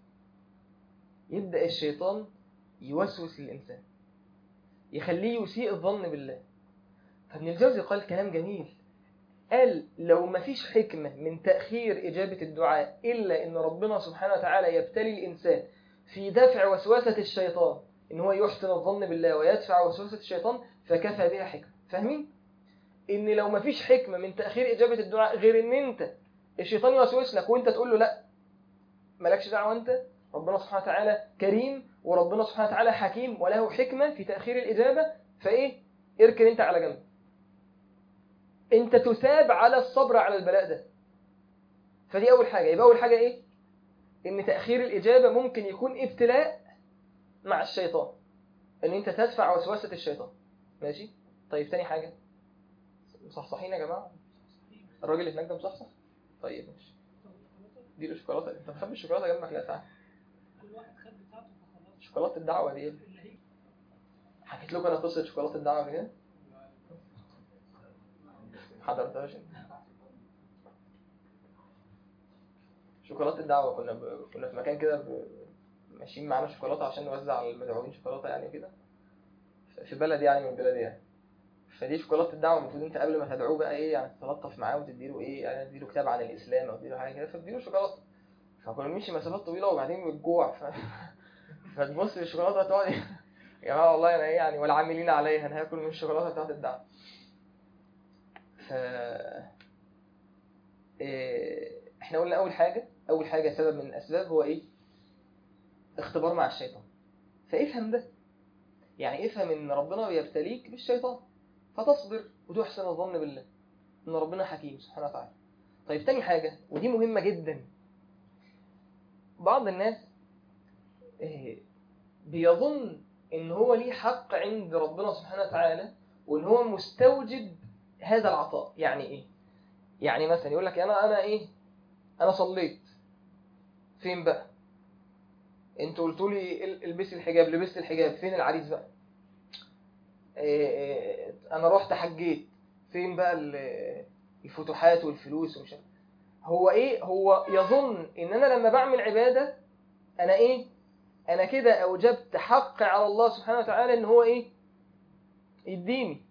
Speaker 1: يبدا الشيطان يوسوس للانسان يخليه يسيء الظن بالله فابن الجوزي قال كلام جميل قال لو ما فيش حكمة من تأخير إجابة الدعاء إلا إن ربنا سبحانه وتعالى يبتلي الإنسان في دفع وسوسة الشيطان إن هو يحسن الظن بالله ويدفع وسوسة الشيطان فكفى بها حكمة فاهمين؟ ان لو مفيش حكمه من تاخير اجابه الدعاء غير ان انت الشيطان يوسوس لك وانت تقول له لا مالكش دعوه انت ربنا سبحانه وتعالى كريم وربنا سبحانه وتعالى حكيم وله حكمه في تاخير الاجابه فايه اركن انت على جنب انت تثاب على الصبر على البلاء ده فدي اول حاجه يبقى اول حاجه ايه ان تاخير الاجابه ممكن يكون ابتلاء مع الشيطان ان انت تدفع وسوسه الشيطان ماشي طيب تاني حاجه مصحصحين يا جماعه الراجل اللي هناك ده مصحصح طيب ماشي اديله شوكولاته انت بتحب الشوكولاته جنبك لا تعال
Speaker 2: كل واحد خد بتاعته فخلاص
Speaker 1: شوكولاته الدعوه دي إيه؟
Speaker 2: اللي هي
Speaker 1: حكيت لكم انا قصه شوكولاته الدعوه قبل كده حضرتهاش انت شوكولاته الدعوه كنا ب... كنا في مكان كده ب... ماشيين معانا شوكولاته عشان نوزع على المدعوين شوكولاته يعني كده في بلد يعني من بلاد يعني فدي شوكولاته الدعوه المفروض انت قبل ما تدعوه بقى ايه يعني تلطف معاه وتديله ايه يعني تديله كتاب عن الاسلام او تديله حاجه كده فتديله شوكولاته فكنا بنمشي مسافات طويله وبعدين بتجوع ف... فتبص للشوكولاته تقعد يا جماعه والله انا ايه يعني ولا عاملين عليها انا هاكل من الشوكولاته بتاعت الدعوه ف إيه... احنا قلنا اول حاجه اول حاجه سبب من الاسباب هو ايه اختبار مع الشيطان فافهم ده يعني افهم ان ربنا بيبتليك بالشيطان فتصبر وتحسن الظن بالله ان ربنا حكيم سبحانه وتعالى طيب تاني حاجة ودي مهمة جدا بعض الناس إيه، بيظن ان هو ليه حق عند ربنا سبحانه وتعالى وان هو مستوجب هذا العطاء يعني ايه يعني مثلا يقول لك انا انا ايه انا صليت فين بقى انتوا قلتوا لي ال- البسي الحجاب لبست الحجاب فين العريس بقى إيه إيه انا رحت حجيت فين بقى ال- الفتوحات والفلوس ومش عارف. هو ايه هو يظن ان انا لما بعمل عبادة انا ايه انا كده اوجبت حق على الله سبحانه وتعالى ان هو ايه يديني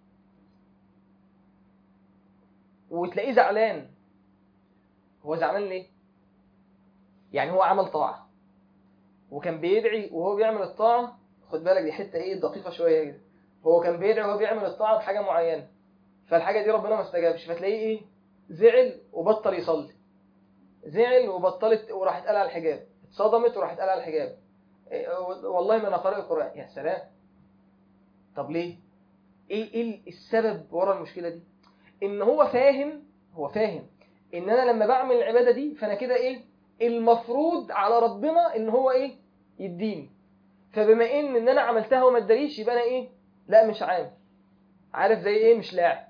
Speaker 1: وتلاقيه زعلان هو زعلان ليه يعني هو عمل طاعة وكان بيدعي وهو بيعمل الطاعة خد بالك دي حتة ايه دقيقة شوية كده هو كان بيدعي وهو بيعمل الطاعة بحاجة معينة فالحاجة دي ربنا ما استجابش فتلاقيه ايه زعل وبطل يصلي زعل وبطلت وراحت قلع الحجاب اتصدمت وراحت قلع الحجاب إيه، والله ما انا قارئ القرآن يا سلام طب ليه ايه ايه السبب ورا المشكله دي ان هو فاهم هو فاهم ان انا لما بعمل العباده دي فانا كده ايه المفروض على ربنا ان هو ايه يديني فبما ان ان انا عملتها وما اداليش يبقى انا ايه لا مش عامل عارف زي ايه مش لاعب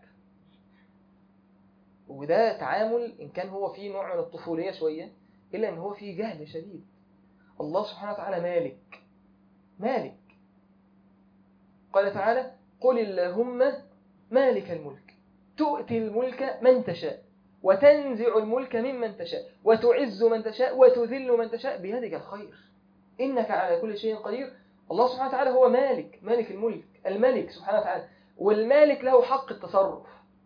Speaker 1: وده تعامل ان كان هو فيه نوع من الطفوليه شويه الا ان هو فيه جهل شديد الله سبحانه وتعالى مالك مالك قال تعالى قل اللهم مالك الملك تؤتي الملك من تشاء وتنزع الملك ممن تشاء وتعز من تشاء وتذل من تشاء بيدك الخير إنك على كل شيء قدير الله سبحانه وتعالى هو مالك مالك الملك الملك سبحانه وتعالى والمالك له حق التصرف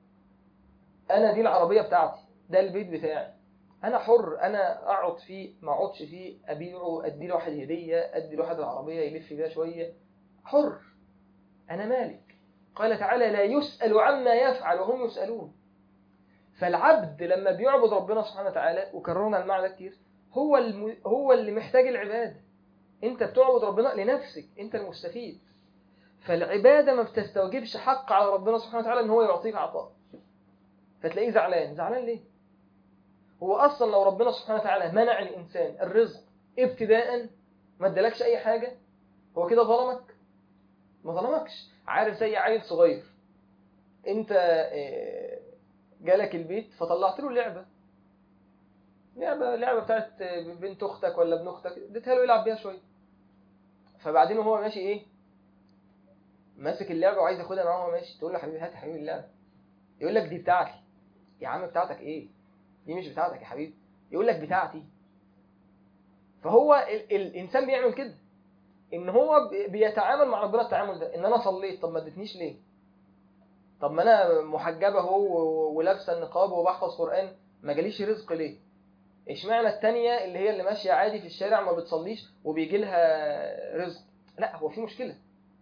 Speaker 1: أنا دي العربية بتاعتي ده البيت بتاعي أنا حر أنا أقعد فيه ما أقعدش فيه أبيعه أدي له واحد هدية أدي له واحد العربية يلف بيها شوية حر أنا مالك قال تعالى لا يسأل عما يفعل وهم يسألون فالعبد لما بيعبد ربنا سبحانه وتعالى وكررنا المعنى ده كتير هو الم... هو اللي محتاج العبادة انت بتعبد ربنا لنفسك انت المستفيد فالعبادة ما بتستوجبش حق على ربنا سبحانه وتعالى ان هو يعطيك عطاء فتلاقيه زعلان زعلان ليه هو اصلا لو ربنا سبحانه وتعالى منع الانسان الرزق ابتداء ما ادالكش اي حاجة هو كده ظلمك ما ظلمكش عارف زي عيل صغير انت جالك البيت فطلعت له لعبة لعبة لعبة بتاعت بنت اختك ولا ابن اختك اديتها له يلعب بيها شوية فبعدين وهو ماشي ايه ماسك اللعبة وعايز ياخدها معاه وهو ماشي تقول له حبيبي هات يا حبيبي اللعبة يقول لك دي بتاعتي يا عم بتاعتك ايه دي مش بتاعتك يا حبيبي يقول لك بتاعتي فهو ال الانسان بيعمل كده ان هو بيتعامل مع ربنا التعامل ده ان انا صليت طب ما ادتنيش ليه طب ما انا محجبه اهو ولابسه النقاب وبحفظ قران ما جاليش رزق ليه اشمعنى التانية اللي هي اللي ماشيه عادي في الشارع ما بتصليش وبيجي لها رزق لا هو في مشكله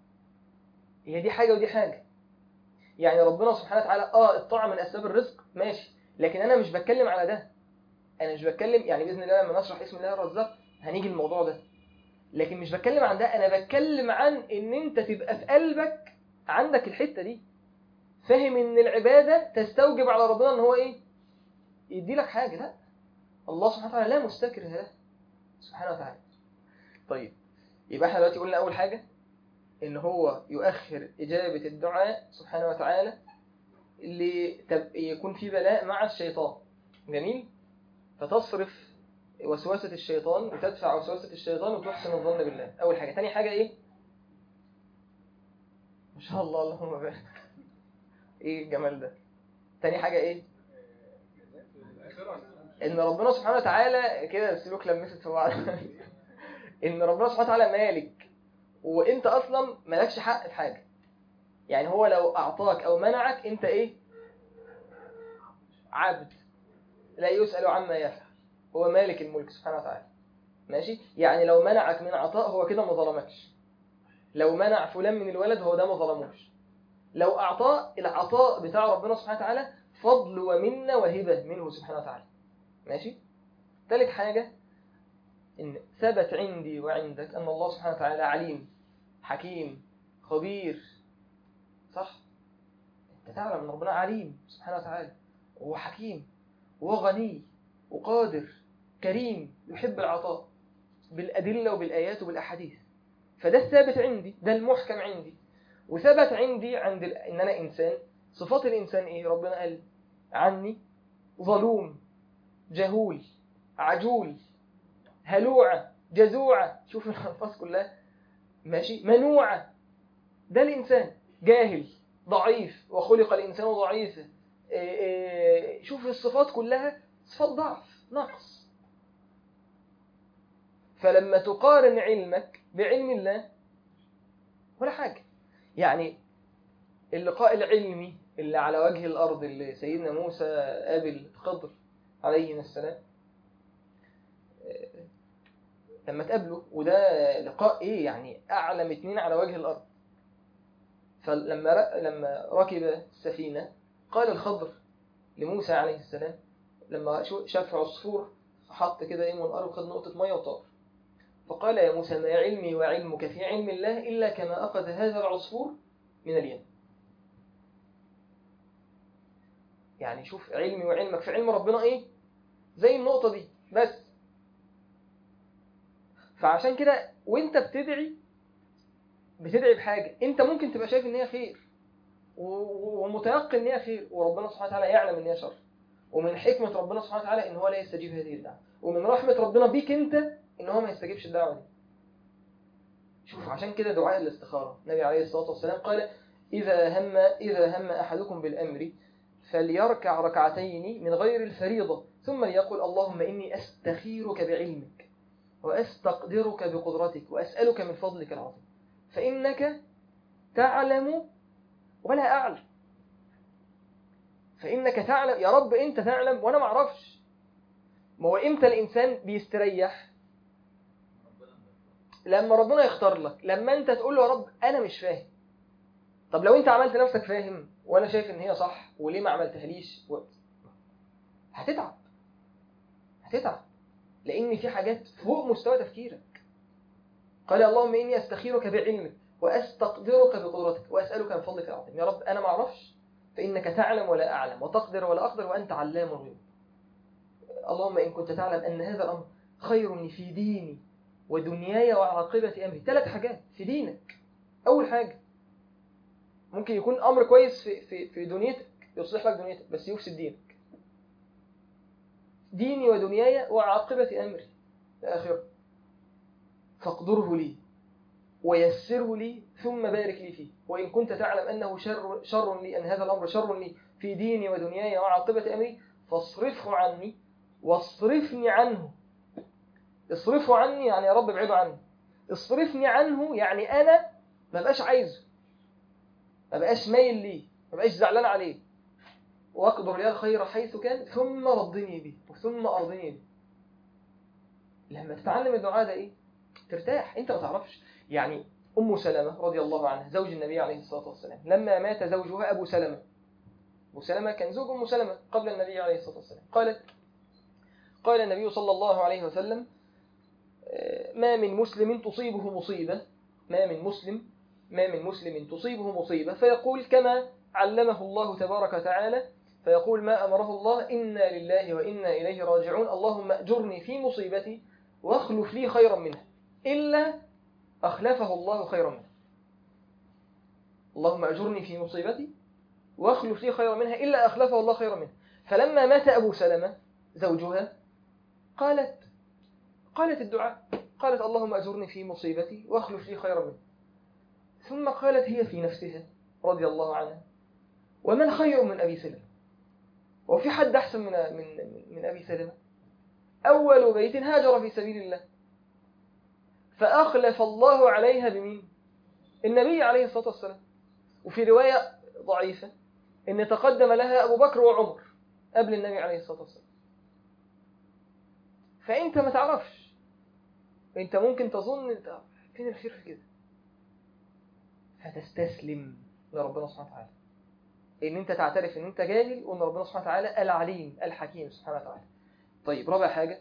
Speaker 1: هي دي حاجه ودي حاجه يعني ربنا سبحانه وتعالى اه الطاعه من اسباب الرزق ماشي لكن انا مش بتكلم على ده انا مش بتكلم يعني باذن الله لما نشرح اسم الله الرزاق هنيجي الموضوع ده لكن مش بتكلم عن ده انا بتكلم عن ان انت تبقى في قلبك عندك الحته دي فاهم ان العباده تستوجب على ربنا ان هو ايه يدي لك حاجه لا الله سبحانه وتعالى لا مستكره له سبحانه وتعالى طيب يبقى احنا دلوقتي قلنا اول حاجه ان هو يؤخر اجابه الدعاء سبحانه وتعالى ليكون في بلاء مع الشيطان جميل فتصرف وسوسة الشيطان وتدفع وسوسة الشيطان وتحسن الظن بالله أول حاجة تاني حاجة إيه؟ ما شاء الله اللهم بارك إيه الجمال ده؟ تاني حاجة إيه؟ إن ربنا سبحانه وتعالى كده السلوك لمست في بعض إن ربنا سبحانه وتعالى مالك وأنت أصلا مالكش حق في حاجة يعني هو لو أعطاك أو منعك أنت إيه؟ عبد لا يسأل عما يفعل هو مالك الملك سبحانه وتعالى ماشي يعني لو منعك من عطاء هو كده ما ظلمكش لو منع فلان من الولد هو ده ما ظلموش لو أعطاه العطاء بتاع ربنا سبحانه وتعالى فضل ومنة وهبة منه سبحانه وتعالى ماشي ثالث حاجة إن ثبت عندي وعندك أن الله سبحانه وتعالى عليم حكيم خبير صح أنت تعلم أن ربنا عليم سبحانه وتعالى وهو حكيم وهو غني وقادر كريم يحب العطاء بالأدلة وبالآيات وبالأحاديث فده الثابت عندي ده المحكم عندي وثبت عندي عند ال... إن أنا إنسان صفات الإنسان إيه ربنا قال عني ظلوم جهول عجول هلوعة جزوعة شوف الألفاظ كلها ماشي منوعة ده الإنسان جاهل ضعيف وخلق الإنسان ضعيفا شوف الصفات كلها صفات ضعف نقص فلما تقارن علمك بعلم الله ولا حاجة يعني اللقاء العلمي اللي على وجه الأرض اللي سيدنا موسى قابل خضر عليه السلام لما تقابله وده لقاء ايه يعني اعلم اتنين على وجه الارض فلما لما ركب السفينه قال الخضر لموسى عليه السلام لما شاف عصفور حط كده ايه من الارض وخد نقطه ميه وطار فقال يا موسى ما علمي وعلمك في علم الله الا كما اخذ هذا العصفور من اليم يعني شوف علمي وعلمك في علم ربنا ايه زي النقطة دي بس فعشان كده وانت بتدعي بتدعي بحاجة انت ممكن تبقى شايف ان هي خير و- و- ومتيقن ان هي خير وربنا سبحانه وتعالى يعلم ان هي شر ومن حكمة ربنا سبحانه وتعالى ان هو لا يستجيب هذه الدعوة ومن رحمة ربنا بيك انت ان هو ما يستجيبش الدعوة دي شوف عشان كده دعاء الاستخارة النبي عليه الصلاة والسلام قال إذا هم إذا هم أحدكم بالأمر فليركع ركعتين من غير الفريضة ثم ليقول اللهم إني أستخيرك بعلمك وأستقدرك بقدرتك وأسألك من فضلك العظيم فإنك تعلم ولا أعلم فإنك تعلم يا رب أنت تعلم وأنا ما أعرفش ما هو إمتى الإنسان بيستريح لما ربنا يختار لك لما أنت تقول له يا رب أنا مش فاهم طب لو أنت عملت نفسك فاهم وأنا شايف إن هي صح وليه ما عملتهاليش و... هتتعب هتتعب لأن في حاجات فوق مستوى تفكيرك قال اللهم إني أستخيرك بعلمك وأستقدرك بقدرتك وأسألك من فضلك العظيم يا رب أنا ما أعرفش فإنك تعلم ولا أعلم وتقدر ولا أقدر وأنت علام الغيوب اللهم إن كنت تعلم أن هذا الأمر خير لي في ديني ودنياي وعاقبة أمري ثلاث حاجات في دينك أول حاجة ممكن يكون أمر كويس في, في, في دنيتك يصلح لك دنيتك بس يفسد دينك ديني ودنياي وعاقبة أمري الآخرة فاقدره لي ويسره لي ثم بارك لي فيه وإن كنت تعلم أنه شر, شر لي أن هذا الأمر شر لي في ديني ودنياي وعاقبة أمري فاصرفه عني واصرفني عنه اصرفه عني يعني يا رب ابعده عني اصرفني عنه يعني أنا ما بقاش عايزه ما بقاش مايل ليه ما بقاش زعلان عليه واقدر لي الخير حيث كان ثم رضني به وثم أرضني به لما تتعلم الدعاء ده ايه ترتاح انت ما تعرفش يعني ام سلمة رضي الله عنها زوج النبي عليه الصلاة والسلام لما مات زوجها ابو سلمة ابو سلمة كان زوج ام سلمة قبل النبي عليه الصلاة والسلام قالت قال النبي صلى الله عليه وسلم ما من مسلم تصيبه مصيبة ما من مسلم ما من مسلم تصيبه مصيبة فيقول كما علمه الله تبارك وتعالى فيقول ما أمره الله إنا لله وإنا إليه راجعون اللهم أجرني في مصيبتي واخلف لي خيرا منها إلا أخلفه الله خيرا منها اللهم أجرني في مصيبتي واخلف لي خيرا منها إلا أخلفه الله خيرا منها فلما مات أبو سلمة زوجها قالت قالت الدعاء قالت اللهم أجرني في مصيبتي واخلف لي خيرا منها ثم قالت هي في نفسها رضي الله عنها ومن خير من أبي سلمة وفي حد أحسن من من من أبي سلمة أول بيت هاجر في سبيل الله فأخلف الله عليها بمين النبي عليه الصلاة والسلام وفي رواية ضعيفة إن تقدم لها أبو بكر وعمر قبل النبي عليه الصلاة والسلام فأنت ما تعرفش أنت ممكن تظن أنت فين الخير في كده فتستسلم لربنا سبحانه وتعالى ان انت تعترف ان انت جاهل وان ربنا سبحانه وتعالى العليم الحكيم سبحانه وتعالى طيب رابع حاجة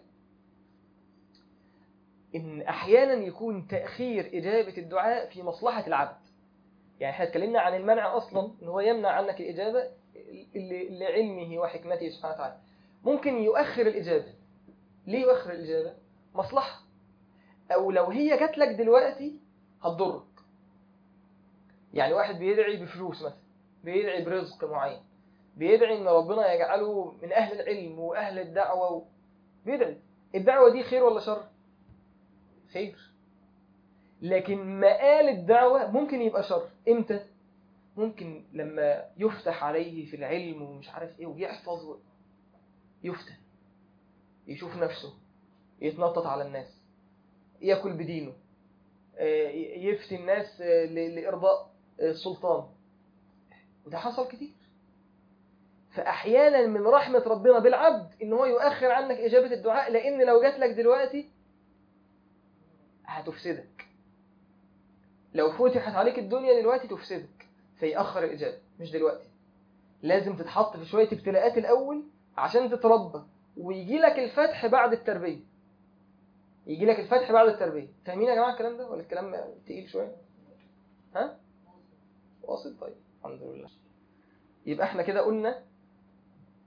Speaker 1: ان احيانا يكون تأخير اجابة الدعاء في مصلحة العبد يعني احنا اتكلمنا عن المنع اصلا ان هو يمنع عنك الاجابة لعلمه وحكمته سبحانه وتعالى ممكن يؤخر الاجابة ليه يؤخر الاجابة مصلحة او لو هي جات لك دلوقتي هتضرك يعني واحد بيدعي بفلوس مثلا بيدعي برزق معين بيدعي ان ربنا يجعله من اهل العلم واهل الدعوه و... بيدعي الدعوه دي خير ولا شر خير لكن مآل الدعوه ممكن يبقى شر امتى ممكن لما يفتح عليه في العلم ومش عارف ايه ويحفظ و... يفتن يشوف نفسه يتنطط على الناس ياكل بدينه يفتي الناس لإرضاء السلطان وده حصل كتير فأحيانا من رحمة ربنا بالعبد إن هو يؤخر عنك إجابة الدعاء لأن لو جات لك دلوقتي هتفسدك لو فتحت عليك الدنيا دلوقتي تفسدك فيأخر الإجابة مش دلوقتي لازم تتحط في شوية ابتلاءات الأول عشان تتربى ويجي لك الفتح بعد التربية يجي لك الفتح بعد التربية فاهمين يا جماعة الكلام ده ولا الكلام تقيل شوية ها واصل طيب الحمد لله يبقى احنا كده قلنا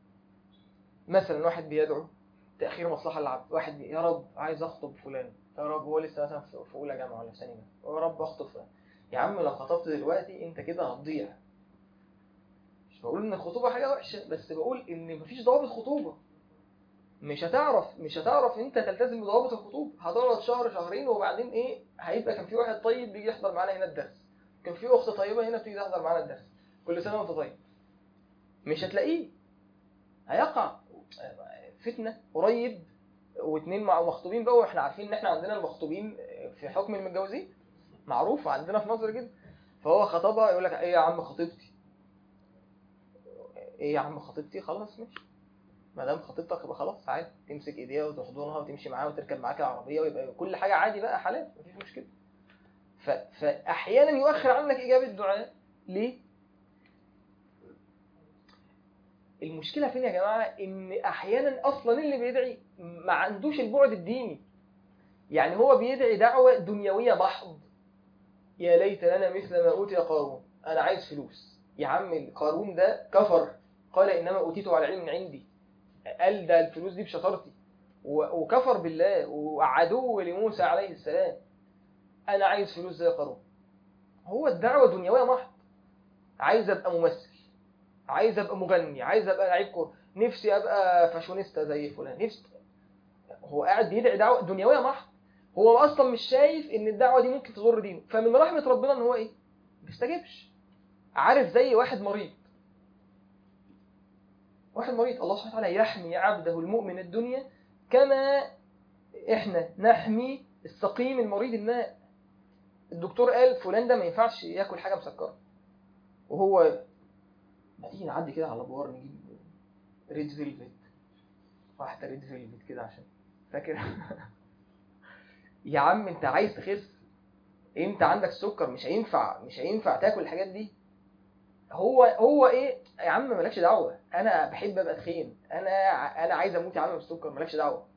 Speaker 1: مثلا واحد بيدعو تاخير مصلحه للعبد واحد بي... يا رب عايز اخطب فلان يا رب هو لسه مثلا في في اولى جامعه ولا في ثانيه جامعة. يا رب اخطب فلان يا عم لو خطبت دلوقتي انت كده هتضيع مش بقول ان الخطوبه حاجه وحشه بس بقول ان مفيش ضوابط خطوبه مش هتعرف مش هتعرف انت تلتزم بضوابط الخطوبه هتقعد شهر شهرين وبعدين ايه هيبقى كان في واحد طيب بيجي يحضر معانا هنا الدرس كان في اخت طيبه هنا بتيجي تحضر معانا الدرس كل سنه وانت طيب مش هتلاقيه هيقع فتنه قريب واتنين مع مخطوبين بقى واحنا عارفين ان احنا عندنا المخطوبين في حكم المتجوزين معروف عندنا في مصر كده فهو خطبها يقول لك ايه يا عم خطيبتي ايه يا عم خطيبتي خلاص ماشي ما دام خطيبتك يبقى خلاص عادي تمسك ايديها وتحضنها وتمشي معاها وتركب معاك العربيه ويبقى كل حاجه عادي بقى حلال مفيش مشكله ف... فاحيانا يؤخر عنك اجابه الدعاء ليه المشكله فين يا جماعه ان احيانا اصلا اللي بيدعي ما عندوش البعد الديني يعني هو بيدعي دعوه دنيويه محض يا ليت لنا مثل ما اوتي قارون انا عايز فلوس يا عم قارون ده كفر قال انما اوتيته على علم عندي قال ده الفلوس دي بشطارتي و- وكفر بالله وعدو لموسى عليه السلام انا عايز فلوس زي قارون هو الدعوه دنيويه محض عايز ابقى ممثل عايز ابقى مغني عايز ابقى لعيب كوره نفسي ابقى فاشونيستا زي فلان نفسي هو قاعد بيدعي دعوه دنيويه محض هو اصلا مش شايف ان الدعوه دي ممكن تضر دينه فمن رحمه ربنا ان هو ايه ما بيستجيبش عارف زي واحد مريض واحد مريض الله سبحانه وتعالى يحمي عبده المؤمن الدنيا كما احنا نحمي السقيم المريض الماء الدكتور قال فلان ده ما ينفعش ياكل حاجه مسكره وهو ما تيجي نعدي كده على بوار نجيب ريد فيلفت واحده ريد فيلفت كده عشان فاكر يا عم انت عايز تخس انت عندك سكر مش هينفع مش هينفع تاكل الحاجات دي هو هو ايه يا عم مالكش دعوه انا بحب ابقى تخين انا انا عايز اموت يا عم بالسكر مالكش دعوه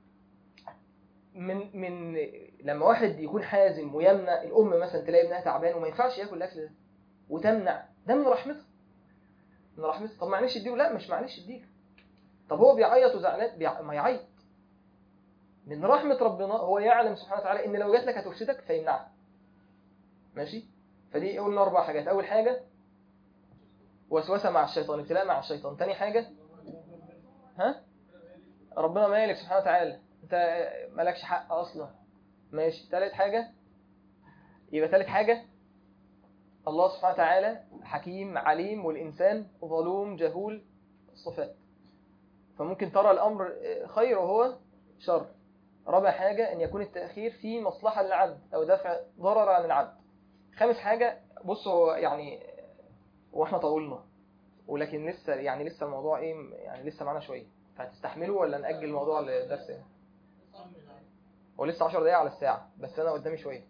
Speaker 1: من من لما واحد يكون حازم ويمنع الام مثلا تلاقي ابنها تعبان وما ينفعش ياكل الاكل ده وتمنع ده من رحمتها من رحمتها طب معلش اديله لا مش معلش اديله طب هو بيعيط وزعلان بيع... ما يعيط من رحمة ربنا هو يعلم سبحانه وتعالى ان لو جات لك هتفسدك فيمنعها ماشي فدي قلنا اربع حاجات اول حاجة وسوسة مع الشيطان ابتلاء مع الشيطان تاني حاجة ها ربنا مالك سبحانه وتعالى انت مالكش حق اصلا ماشي تالت حاجة يبقى تالت حاجة الله سبحانه وتعالى حكيم عليم والإنسان ظلوم جهول الصفات فممكن ترى الأمر خير وهو شر رابع حاجة أن يكون التأخير في مصلحة للعبد أو دفع ضرر عن العبد خامس حاجة بصوا يعني واحنا طولنا ولكن لسه يعني لسه الموضوع ايه يعني لسه معانا شوية فهتستحملوا ولا نأجل الموضوع لدرس ايه؟ هو لسه 10 دقايق على الساعة بس أنا قدامي شوية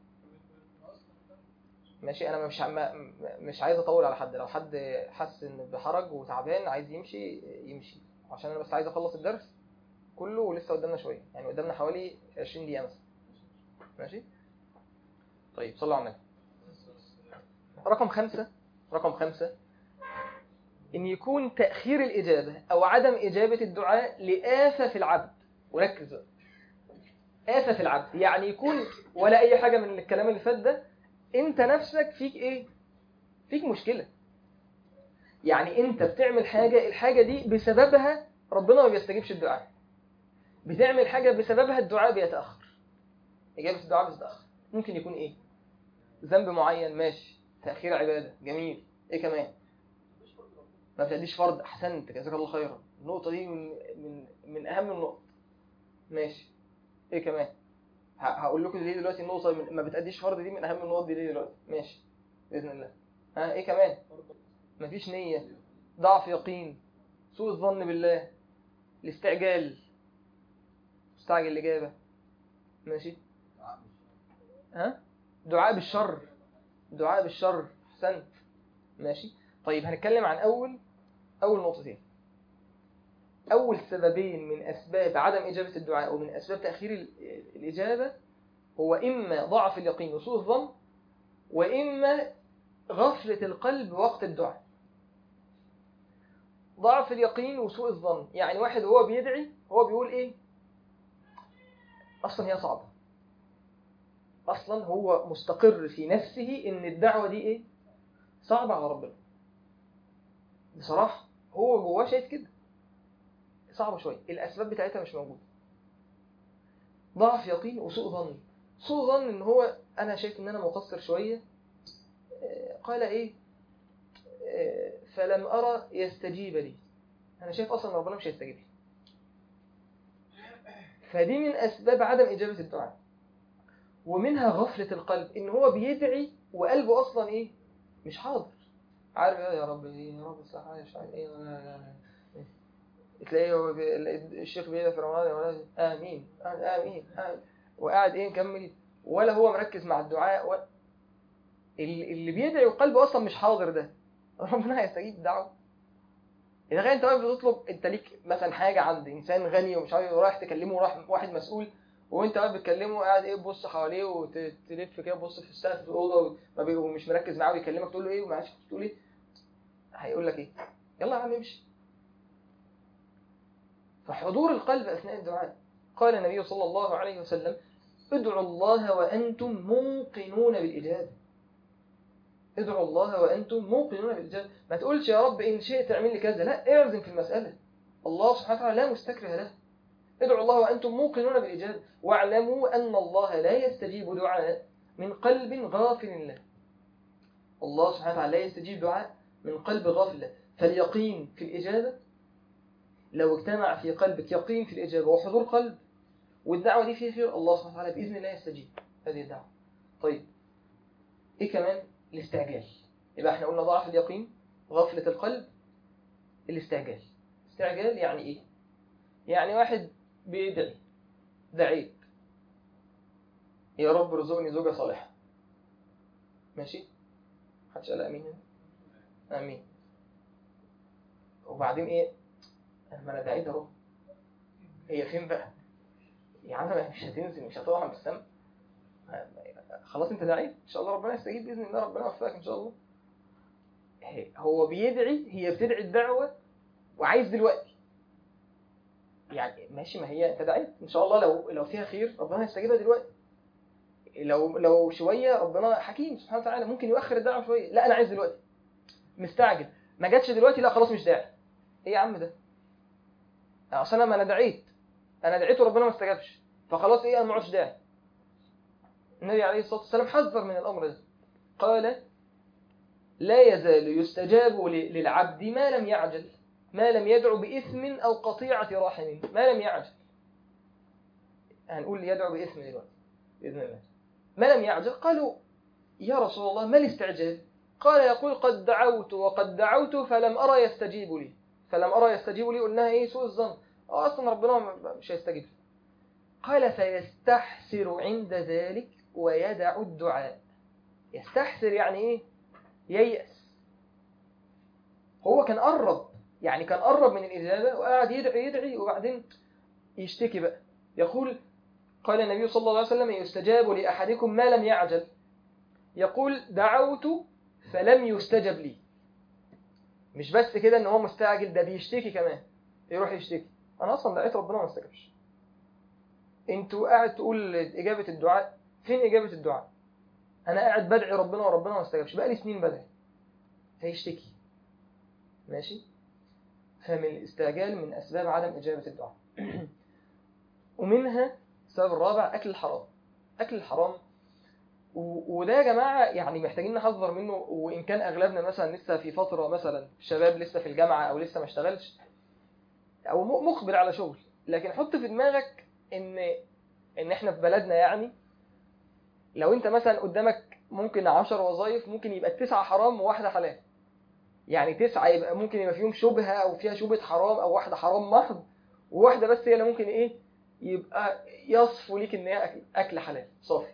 Speaker 1: ماشي أنا مش م- مش عايز أطول على حد لو حد حس إن بحرج وتعبان عايز يمشي يمشي عشان أنا بس عايز أخلص الدرس كله ولسه قدامنا شوية يعني قدامنا حوالي 20 دقيقة مثلا ماشي طيب صلوا على النبي رقم خمسة رقم خمسة إن يكون تأخير الإجابة أو عدم إجابة الدعاء لآفة في العبد وركز بقى. آفة في العبد يعني يكون ولا أي حاجة من الكلام اللي فات ده أنت نفسك فيك إيه؟ فيك مشكلة يعني أنت بتعمل حاجة الحاجة دي بسببها ربنا ما بيستجيبش الدعاء بتعمل حاجة بسببها الدعاء بيتأخر إجابة الدعاء بتتأخر ممكن يكون إيه؟ ذنب معين ماشي تأخير عبادة جميل إيه كمان؟ ما بتأديش فرض أحسنت جزاك الله خيرا النقطة دي من من من أهم النقط ماشي إيه كمان؟ ه- هقول لكم ليه دلوقتي النقطة من- ما بتأديش فرض دي من أهم النقط دي ليه دلوقتي ماشي بإذن الله ها إيه كمان؟ مفيش نية ضعف يقين سوء الظن بالله الاستعجال مستعجل الإجابة ماشي ها دعاء بالشر دعاء بالشر احسنت ماشي طيب هنتكلم عن اول اول نقطتين اول سببين من اسباب عدم اجابه الدعاء ومن اسباب تاخير ال- الاجابه هو اما ضعف اليقين وسوء الظن واما غفله القلب وقت الدعاء ضعف اليقين وسوء الظن يعني واحد وهو بيدعي هو بيقول ايه اصلا هي صعبه اصلا هو مستقر في نفسه ان الدعوه دي ايه صعبه على ربنا بصراحه هو جواه شايف كده صعبه شويه الاسباب بتاعتها مش موجوده ضعف يقين وسوء ظن سوء ظن ان هو انا شايف ان انا مقصر شويه آه، قال ايه آه، فلم ارى يستجيب لي انا شايف اصلا ان ربنا مش هيستجيب لي فدي من اسباب عدم اجابه الدعاء ومنها غفله القلب ان هو بيدعي وقلبه اصلا ايه مش حاضر عارف يا رب ايه يا رب اصلح حالي مش عارف ايه لا لا لا تلاقيه هو بي... الشيخ بيدعي في رمضان ولا امين امين, آمين. وقاعد ايه مكمل ولا هو مركز مع الدعاء و... اللي اللي بيدعي وقلبه اصلا مش حاضر ده ربنا هيستجيب الدعوه اذا كان انت واقف بتطلب انت ليك مثلا حاجه عند انسان غني ومش عارف رايح تكلمه وراح واحد مسؤول وانت واقف بتكلمه قاعد ايه تبص حواليه وتلف كده تبص في السقف في الاوضه وما بي- ومش مركز معاه ويكلمك تقول له ايه ومعلش تقول ايه هيقول لك ايه يلا يا عم امشي فحضور القلب اثناء الدعاء قال النبي صلى الله عليه وسلم ادعوا الله وانتم موقنون بالاجابه ادعوا الله وانتم موقنون بالاجابه ما تقولش يا رب ان شئت اعمل لي كذا لا اعزم في المساله الله سبحانه وتعالى لا مستكره له ادعوا الله وانتم موقنون بالاجابه واعلموا ان الله لا يستجيب دعاء من قلب غافل له الله سبحانه وتعالى لا يستجيب دعاء من قلب غافل له فاليقين في الاجابه لو اجتمع في قلبك يقين في الاجابه وحضور قلب والدعوه دي فيها خير الله سبحانه وتعالى باذن الله يستجيب هذه الدعوه طيب ايه كمان الاستعجال يبقى احنا قلنا ضعف اليقين غفله القلب الاستعجال استعجال يعني ايه يعني واحد بيدعي دعيت يا رب ارزقني زوجة صالحة ماشي محدش قال امين هنا امين وبعدين ايه ما انا دعيت اهو هي فين بقى يا عم مش هتنزل مش هتقع من السما خلاص انت دعيت ان شاء الله ربنا يستجيب باذن الله ربنا يوفقك ان شاء الله هي- هو بيدعي هي بتدعي الدعوه وعايز دلوقتي يعني ماشي ما هي انت دعيت ان شاء الله لو لو فيها خير ربنا هيستجيبها دلوقتي لو لو شويه ربنا حكيم سبحانه وتعالى ممكن يؤخر الدعوه شويه لا انا عايز دلوقتي مستعجل ما جاتش دلوقتي لا خلاص مش داعي ايه يا عم ده اصل انا ما انا دعيت انا دعيت وربنا ما استجابش فخلاص ايه انا ما عادش داعي النبي عليه الصلاه والسلام حذر من الامر ده قال لا يزال يستجاب ل- للعبد ما لم يعجل ما لم يدعو بإثم أو قطيعة رحم ما لم يعجل هنقول يدعو بإثم دلوقتي بإذن الله ما لم يعجل قالوا يا رسول الله ما الاستعجال قال يقول قد دعوت وقد دعوت فلم أرى يستجيب لي فلم أرى يستجيب لي قلناها إيه سوء الظن أه أصلا ربنا م- مش هيستجيب لي. قال فيستحسر عند ذلك ويدع الدعاء يستحسر يعني إيه ييأس هو كان قرب يعني كان قرب من الإجابة وقعد يدعي يدعي وبعدين يشتكي بقى يقول قال النبي صلى الله عليه وسلم يستجاب لأحدكم ما لم يعجل يقول دعوت فلم يستجب لي مش بس كده ان هو مستعجل ده بيشتكي كمان يروح يشتكي انا اصلا دعيت ربنا ما استجابش انتوا قاعد تقول اجابه الدعاء فين اجابه الدعاء انا قاعد بدعي ربنا وربنا ما استجابش بقالي سنين بدعي فيشتكي ماشي فمن الاستعجال من اسباب عدم اجابه الدعاء ومنها السبب الرابع اكل الحرام اكل الحرام و- وده يا جماعه يعني محتاجين نحذر منه وان كان اغلبنا مثلا لسه في فتره مثلا شباب لسه في الجامعه او لسه ما اشتغلش او م- مقبل على شغل لكن حط في دماغك ان ان احنا في بلدنا يعني لو انت مثلا قدامك ممكن عشر وظائف ممكن يبقى التسعه حرام وواحده حلال يعني تسعه يبقى ممكن يبقى فيهم شبهه او فيها شبهه حرام او واحده حرام محض وواحده بس هي اللي ممكن ايه يبقى يصفو ليك ان هي اكل, أكل حلال صافي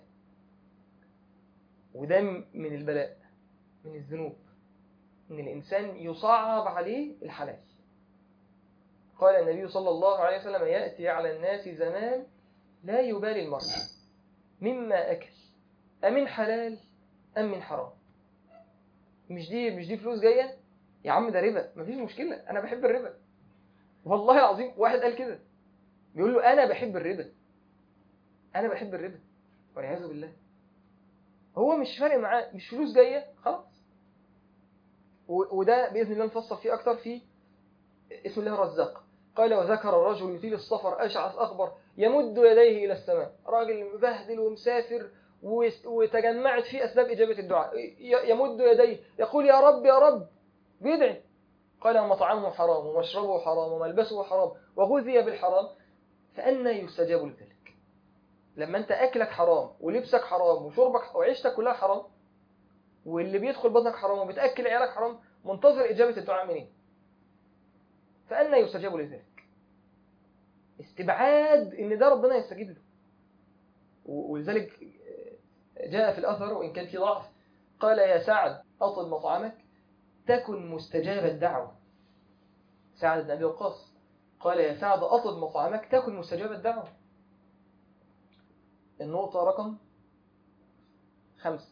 Speaker 1: وده م- من البلاء من الذنوب ان الانسان يصعب عليه الحلال قال النبي صلى الله عليه وسلم ياتي على الناس زمان لا يبالي المرء مما اكل امن حلال ام من حرام مش دي مش دي فلوس جايه يا عم ده ربا مفيش مشكله انا بحب الربا والله العظيم واحد قال كده بيقول له انا بحب الربا انا بحب الربا والعياذ بالله هو مش فارق معاه مش فلوس جايه خلاص و- وده باذن الله نفصل فيه اكتر في اسم الله الرزاق قال وذكر الرجل يطيل السفر اشعث اخبر يمد يديه الى السماء راجل مبهدل ومسافر وس- وتجمعت فيه اسباب اجابه الدعاء ي- يمد يديه يقول يا رب يا رب بيدعي قال مطعمه حرام ومشربه حرام وملبسه حرام وغذي بالحرام فأنا يستجاب لذلك لما انت اكلك حرام ولبسك حرام وشربك وعيشتك كلها حرام واللي بيدخل بطنك حرام وبتاكل عيالك حرام منتظر اجابه الدعاء منين فأنا يستجاب لذلك استبعاد ان ده ربنا يستجيب له و- ولذلك جاء في الاثر وان كان في ضعف قال يا سعد اطل مطعمك تكن مستجاب الدعوه سعد بن ابي وقاص قال يا سعد اطل مطعمك تكن مستجاب الدعوه النقطة رقم خمسة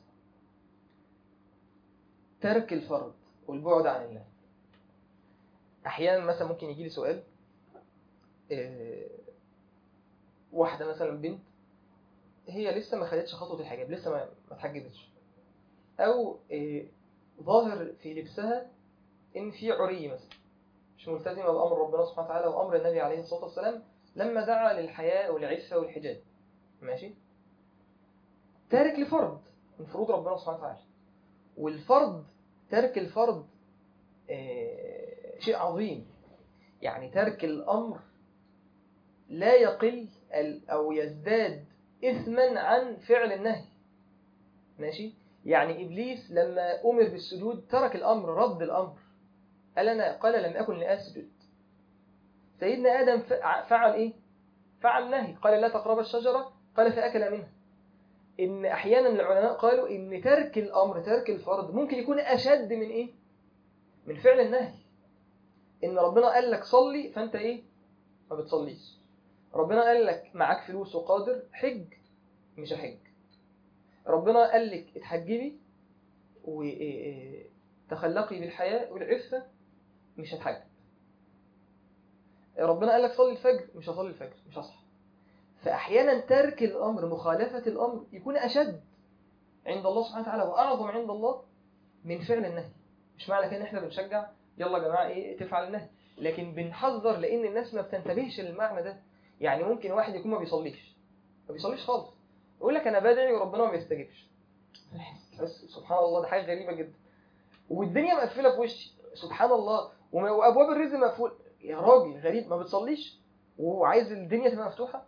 Speaker 1: ترك الفرض والبعد عن الله أحيانا مثلا ممكن يجي لي سؤال آه، واحدة مثلا بنت هي لسه ما خدتش خطوة الحجاب لسه ما ما اتحجبتش أو آه، ظاهر في لبسها إن في عري مثلا مش ملتزمة بأمر ربنا سبحانه وتعالى وأمر النبي عليه الصلاة والسلام لما دعا للحياء والعفة والحجاب ماشي تارك لفرض من فروض ربنا سبحانه وتعالى والفرض ترك الفرض آه، شيء عظيم يعني ترك الأمر لا يقل ال- أو يزداد إثما عن فعل النهي ماشي يعني إبليس لما أمر بالسجود ترك الأمر رد الأمر قال أنا قال لم أكن لأسجد سيدنا آدم ف- فعل إيه؟ فعل نهي قال لا تقرب الشجرة قال فأكل منها إن أحيانا العلماء قالوا إن ترك الأمر ترك الفرض ممكن يكون أشد من إيه؟ من فعل النهي إن ربنا قال لك صلي فأنت إيه؟ ما بتصليش ربنا قال لك معاك فلوس وقادر حج مش هحج ربنا قال لك اتحجبي وتخلقي بالحياء والعفة مش هتحجب ربنا قال لك صلي الفجر مش هصلي الفجر مش هصحى فأحيانا ترك الأمر مخالفة الأمر يكون أشد عند الله سبحانه وتعالى وأعظم عند الله من فعل النهي مش معنى كده إن إحنا بنشجع يلا يا جماعة إيه تفعل النهي لكن بنحذر لأن الناس ما بتنتبهش للمعنى ده يعني ممكن واحد يكون ما بيصليش ما بيصليش خالص يقول لك أنا بدعي وربنا ما بيستجيبش بس سبحان الله ده حاجة غريبة جدا والدنيا مقفلة في وشي سبحان الله وما- وأبواب الرزق مقفولة يا راجل غريب ما بتصليش وعايز الدنيا تبقى مفتوحة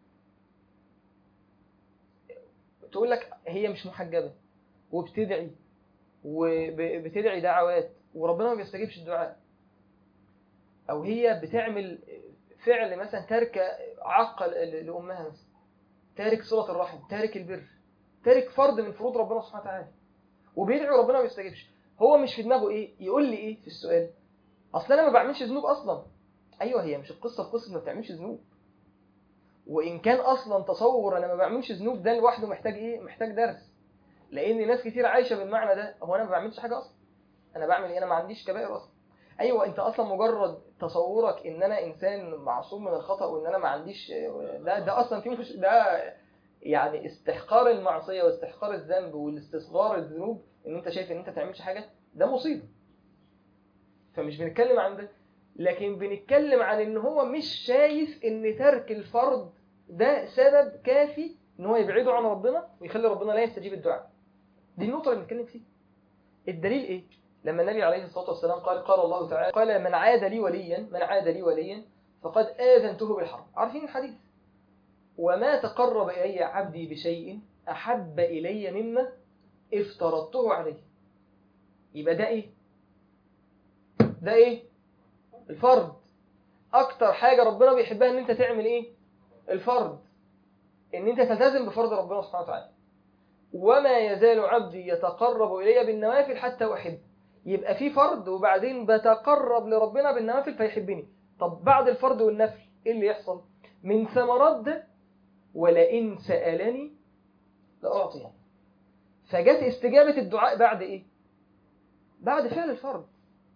Speaker 1: تقول لك هي مش محجبة وبتدعي وبتدعي دعوات وربنا ما بيستجيبش الدعاء او هي بتعمل فعل مثلا ترك عق ل- لامها مثلا تارك صله الرحم تارك البر تارك فرض من فروض ربنا سبحانه وتعالى وبيدعي وربنا ما بيستجيبش هو مش في دماغه ايه يقول لي ايه في السؤال اصل انا ما بعملش ذنوب اصلا ايوه هي مش القصه في قصه ما بتعملش ذنوب وان كان اصلا تصور انا ما بعملش ذنوب ده لوحده محتاج ايه محتاج درس لان ناس كتير عايشه بالمعنى ده هو انا ما بعملش حاجه اصلا انا بعمل ايه انا ما عنديش كبائر اصلا ايوه انت اصلا مجرد تصورك ان انا انسان معصوم من الخطا وان انا ما عنديش ده ده اصلا في مش ده يعني استحقار المعصيه واستحقار الذنب والاستصغار الذنوب ان انت شايف ان انت ما تعملش حاجه ده مصيبه فمش بنتكلم عن ده لكن بنتكلم عن ان هو مش شايف ان ترك الفرض ده سبب كافي ان هو يبعده عن ربنا ويخلي ربنا لا يستجيب الدعاء دي النقطه اللي بنتكلم فيها الدليل ايه لما النبي عليه الصلاه والسلام قال قال الله تعالى قال من عاد لي وليا من عاد لي وليا فقد اذنته بالحرب عارفين الحديث وما تقرب الي عبدي بشيء احب الي مما افترضته عليه يبقى ده ايه ده ايه الفرض اكتر حاجه ربنا بيحبها ان انت تعمل ايه الفرض ان انت تلتزم بفرض ربنا سبحانه وتعالى وما يزال عبدي يتقرب الي بالنوافل حتى احب يبقى في فرض وبعدين بتقرب لربنا بالنوافل فيحبني طب بعد الفرض والنفل ايه اللي يحصل من ثمرات ده ولئن سالني لاعطيه فجت استجابه الدعاء بعد ايه بعد فعل الفرض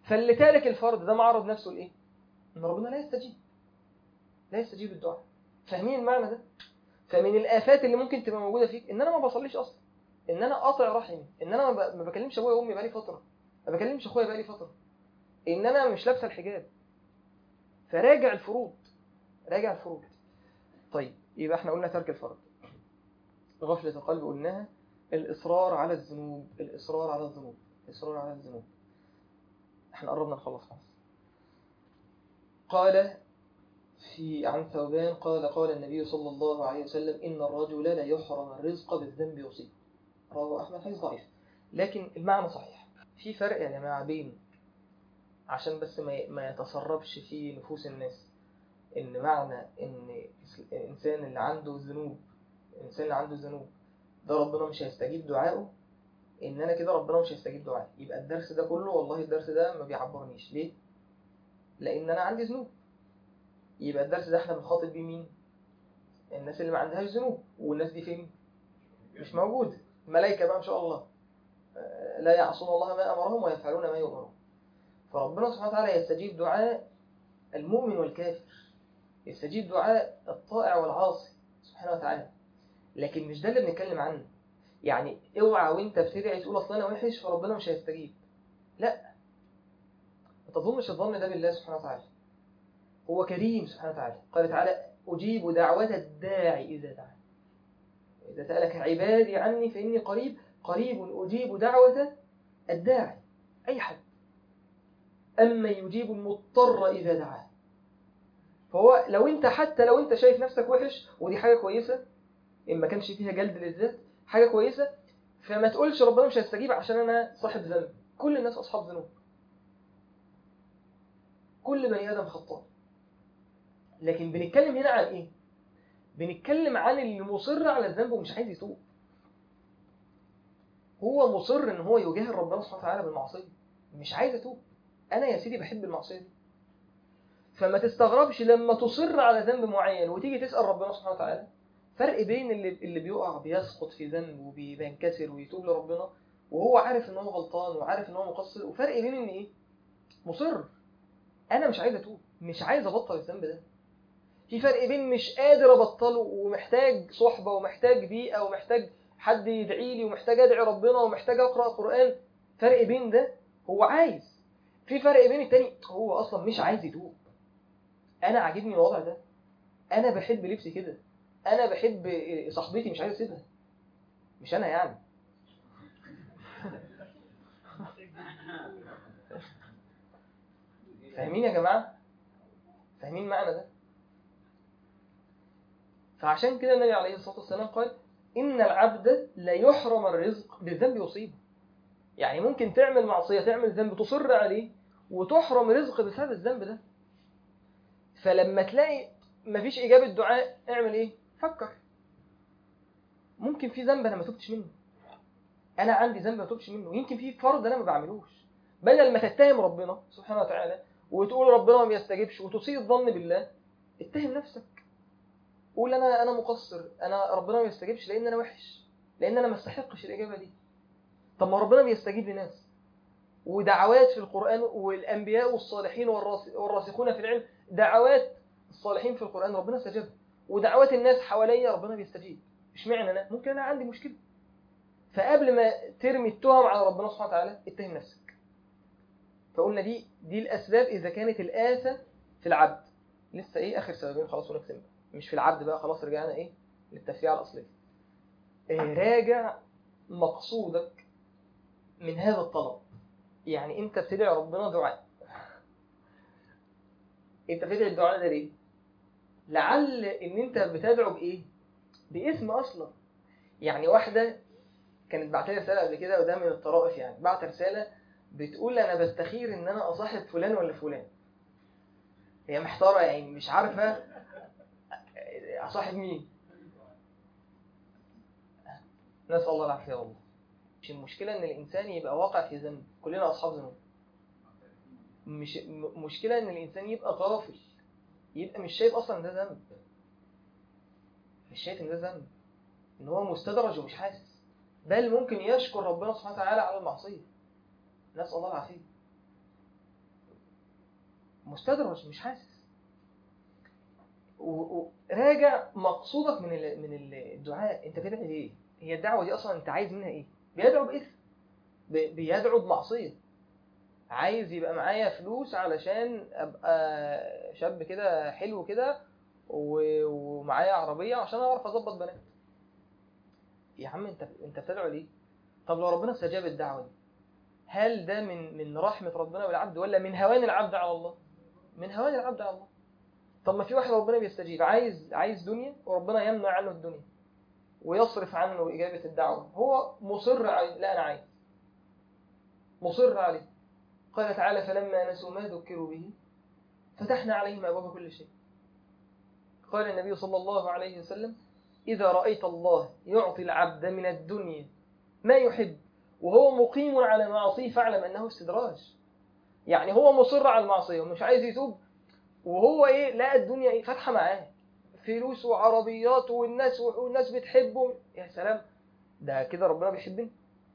Speaker 1: فاللي تارك الفرض ده معرض نفسه لايه ان ربنا لا يستجيب لا يستجيب الدعاء فاهمين المعنى ده فمن الافات اللي ممكن تبقى موجوده فيك ان انا ما بصليش اصلا ان انا قاطع رحمي ان انا ما ب- ما بكلمش ابويا وامي بقالي فتره ما بكلمش اخويا بقالي فتره ان انا مش لابسه الحجاب فراجع الفروض راجع الفروض طيب يبقى احنا قلنا ترك الفرض غفلة القلب قلناها الإصرار على الذنوب الإصرار على الذنوب الإصرار على الذنوب احنا قربنا نخلص خلاص قال في عن ثوبان قال قال النبي صلى الله عليه وسلم إن الرجل لا يحرم الرزق بالذنب يصيب رواه أحمد حديث ضعيف لكن المعنى صحيح في فرق يا جماعة بين عشان بس ما ما يتسربش في نفوس الناس ان معنى ان الانسان اللي عنده ذنوب الانسان اللي عنده ذنوب ده ربنا مش هيستجيب دعائه ان انا كده ربنا مش هيستجيب دعائي يبقى الدرس ده كله والله الدرس ده ما بيعبرنيش ليه لان انا عندي ذنوب يبقى الدرس ده احنا بنخاطب بيه مين الناس اللي ما عندهاش ذنوب والناس دي فين مش موجوده الملائكه بقى ان شاء الله آه، لا يعصون الله ما امرهم ويفعلون ما يؤمرون فربنا سبحانه وتعالى يستجيب دعاء المؤمن والكافر يستجيب دعاء الطائع والعاصي سبحانه وتعالى لكن مش ده اللي بنتكلم عنه يعني اوعى وانت بتدعي تقول اصل انا وحش فربنا مش هيستجيب لا ما تظنش الظن ده بالله سبحانه وتعالى هو كريم سبحانه وتعالى قال تعالى أجيب دعوة الداعي إذا دعا إذا سألك عبادي عني فإني قريب قريب أجيب دعوة الداعي أي حد أما يجيب المضطر إذا دعاه فهو لو أنت حتى لو أنت شايف نفسك وحش ودي حاجة كويسة إن ما كانش فيها جلد للذات حاجة كويسة فما تقولش ربنا مش هيستجيب عشان أنا صاحب ذنب كل الناس أصحاب ذنوب كل بني آدم خطاء لكن بنتكلم هنا عن إيه؟ بنتكلم عن اللي مصر على الذنب ومش عايز يتوب هو مصر ان هو يجاهر ربنا سبحانه وتعالى بالمعصيه مش عايز اتوب انا يا سيدي بحب المعصيه دي فما تستغربش لما تصر على ذنب معين وتيجي تسال ربنا سبحانه وتعالى فرق بين اللي اللي بيقع بيسقط في ذنب وبينكسر ويتوب لربنا وهو عارف ان هو غلطان وعارف ان هو مقصر وفرق بين ان ايه مصر انا مش عايز اتوب مش عايز ابطل الذنب ده في فرق بين مش قادر ابطله ومحتاج صحبه ومحتاج بيئه ومحتاج حد يدعي لي ومحتاج ادعي ربنا ومحتاج اقرا قران فرق بين ده هو عايز في فرق بين التاني هو اصلا مش عايز يتوب انا عاجبني الوضع ده انا بحب لبسي كده انا بحب صاحبتي مش عايز اسيبها مش انا يعني فاهمين يا جماعه فاهمين معنى ده فعشان كده النبي عليه الصلاه والسلام قال إن العبد لا يحرم الرزق بالذنب يصيبه يعني ممكن تعمل معصية تعمل ذنب تصر عليه وتحرم رزق بسبب الذنب ده فلما تلاقي مفيش إجابة دعاء اعمل إيه؟ فكر ممكن في ذنب أنا ما تبتش منه أنا عندي ذنب ما تبتش منه يمكن في فرض أنا ما بعملوش بدل ما تتهم ربنا سبحانه وتعالى وتقول ربنا ما بيستجيبش وتسيء الظن بالله اتهم نفسك قول انا انا مقصر انا ربنا ما يستجيبش لان انا وحش لان انا ما استحقش الاجابه دي طب ما ربنا بيستجيب لناس ودعوات في القران والانبياء والصالحين والراس- والراسخون في العلم دعوات الصالحين في القران ربنا استجاب ودعوات الناس حواليا ربنا بيستجيب اشمعنى انا ممكن انا عندي مشكله فقبل ما ترمي التهم على ربنا سبحانه وتعالى اتهم نفسك فقلنا دي دي الاسباب اذا كانت الافه في العبد لسه ايه اخر سببين خلاص ونختم بقى مش في العبد بقى خلاص رجعنا ايه للتفريعه الاصليه إيه راجع مقصودك من هذا الطلب يعني انت بتدعي ربنا دعاء انت بتدعي الدعاء ده ليه لعل ان انت بتدعو بايه باسم اصلا يعني واحده كانت بعت لي رساله قبل كده وده من الطرائف يعني بعت رساله بتقول انا بستخير ان انا اصاحب فلان ولا فلان هي محتاره يعني مش عارفه اصاحب مين نسال الله العافيه والله مش المشكله ان الانسان يبقى واقع في ذنب كلنا اصحاب ذنوب مش م- مشكله ان الانسان يبقى غافل يبقى مش شايف اصلا ان ده ذنب مش شايف ان ده ذنب ان هو مستدرج ومش حاسس بل ممكن يشكر ربنا سبحانه وتعالى على المعصيه نسال الله العافيه مستدرج مش حاسس و- وراجع مقصودك من ال- من الدعاء انت بتدعي ليه هي الدعوه دي اصلا انت عايز منها ايه بيدعو باثم ب- بيدعو بمعصيه عايز يبقى معايا فلوس علشان ابقى شاب كده حلو كده و- ومعايا عربيه عشان اعرف اظبط بنات يا عم انت انت بتدعو ليه طب لو ربنا استجاب الدعوه دي هل ده من من رحمه ربنا بالعبد ولا من هوان العبد على الله من هوان العبد على الله طب ما في واحد ربنا بيستجيب عايز عايز دنيا وربنا يمنع عنه الدنيا ويصرف عنه إجابة الدعوة هو مصر عليه لا أنا عايز مصر عليه قال تعالى فلما نسوا ما ذكروا به فتحنا عليهم أبواب كل شيء قال النبي صلى الله عليه وسلم إذا رأيت الله يعطي العبد من الدنيا ما يحب وهو مقيم على معصيه فاعلم أنه استدراج يعني هو مصر على المعصية ومش عايز يتوب وهو ايه لقى الدنيا ايه فاتحه معاه فلوس وعربيات والناس والناس بتحبه يا سلام ده كده ربنا بيحبني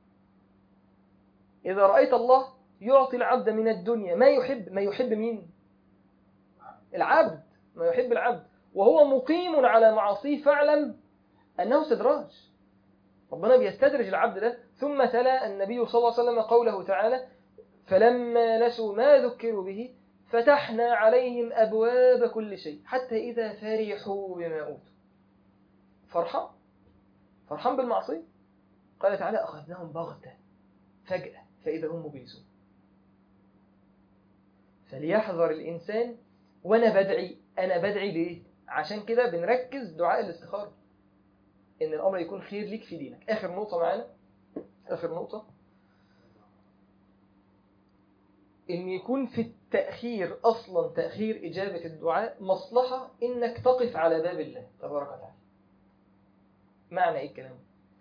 Speaker 1: اذا رايت الله يعطي العبد من الدنيا ما يحب ما يحب مين العبد ما يحب العبد وهو مقيم على معاصيه فاعلم انه استدراج ربنا بيستدرج العبد ده ثم تلا النبي صلى الله عليه وسلم قوله تعالى فلما نسوا ما ذكروا به فتحنا عليهم أبواب كل شيء حتى إذا فرحوا بما أوتوا فرحان فرحان بالمعصية قال تعالى أخذناهم بغتة فجأة فإذا هم مبلسون فليحذر الإنسان وأنا بدعي أنا بدعي ليه؟ عشان كده بنركز دعاء الاستخارة إن الأمر يكون خير ليك في دينك آخر نقطة معانا آخر نقطة ان يكون في التأخير اصلا تأخير اجابة الدعاء مصلحة انك تقف على باب الله تبارك وتعالى معنى ايه الكلام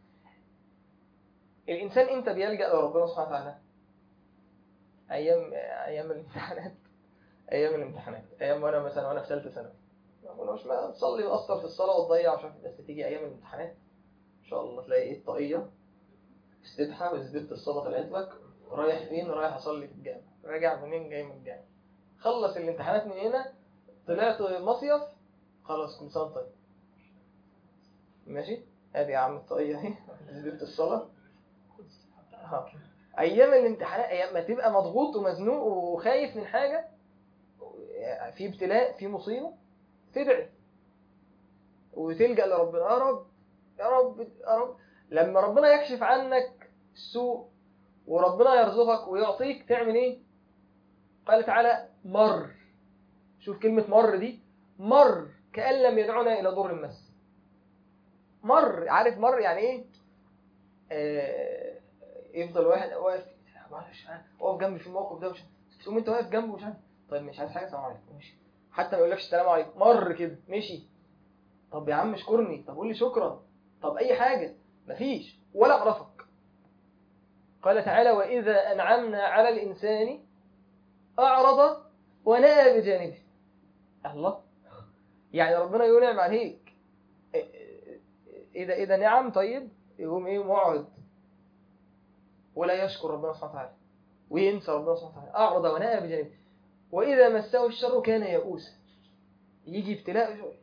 Speaker 1: الانسان امتى بيلجأ لربنا سبحانه وتعالى ايام ايام الامتحانات ايام الامتحانات ايام وانا مثلا وانا في ثالثه ثانوي وانا مش تصلي واثر في الصلاه وتضيع مش عارف بس تيجي ايام الامتحانات ان شاء الله تلاقي ايه الطاقيه استبحى وزبدت الصلاه طلعت لك رايح فين رايح اصلي في الجامع راجع منين جاي من الجامع خلص الامتحانات من هنا طلعت مصيف خلاص كل سنه طيب ماشي ادي يا عم الطاقيه اهي زبدت الصلاه ها. ايام الامتحانات ايام ما تبقى مضغوط ومزنوق وخايف من حاجه في ابتلاء في مصيبه تدعي وتلجأ لربنا يا رب يا رب يا رب لما ربنا يكشف عنك السوء وربنا يرزقك ويعطيك تعمل ايه قال تعالى مر شوف كلمة مر دي مر كأن لم يدعونا إلى ضر مس مر عارف مر يعني ايه آه يفضل واحد واقف معلش واقف جنبي في الموقف ده مش تقوم انت واقف جنبه مش عارف طيب مش عايز حاجه السلام عليكم ماشي حتى ما يقولكش السلام عليكم مر كده مشي طب يا عم اشكرني طب قول لي شكرا طب اي حاجه مفيش ولا اعرفك قال تعالى واذا انعمنا على الانسان اعرض ونأى بجانبه الله يعني ربنا ينعم عليك اذا اذا نعم طيب يقوم ايه معرض ولا يشكر ربنا سبحانه وتعالى وينسى ربنا سبحانه وتعالى اعرض ونأى بجانبه واذا مسه الشر كان يئوسا يجي ابتلاء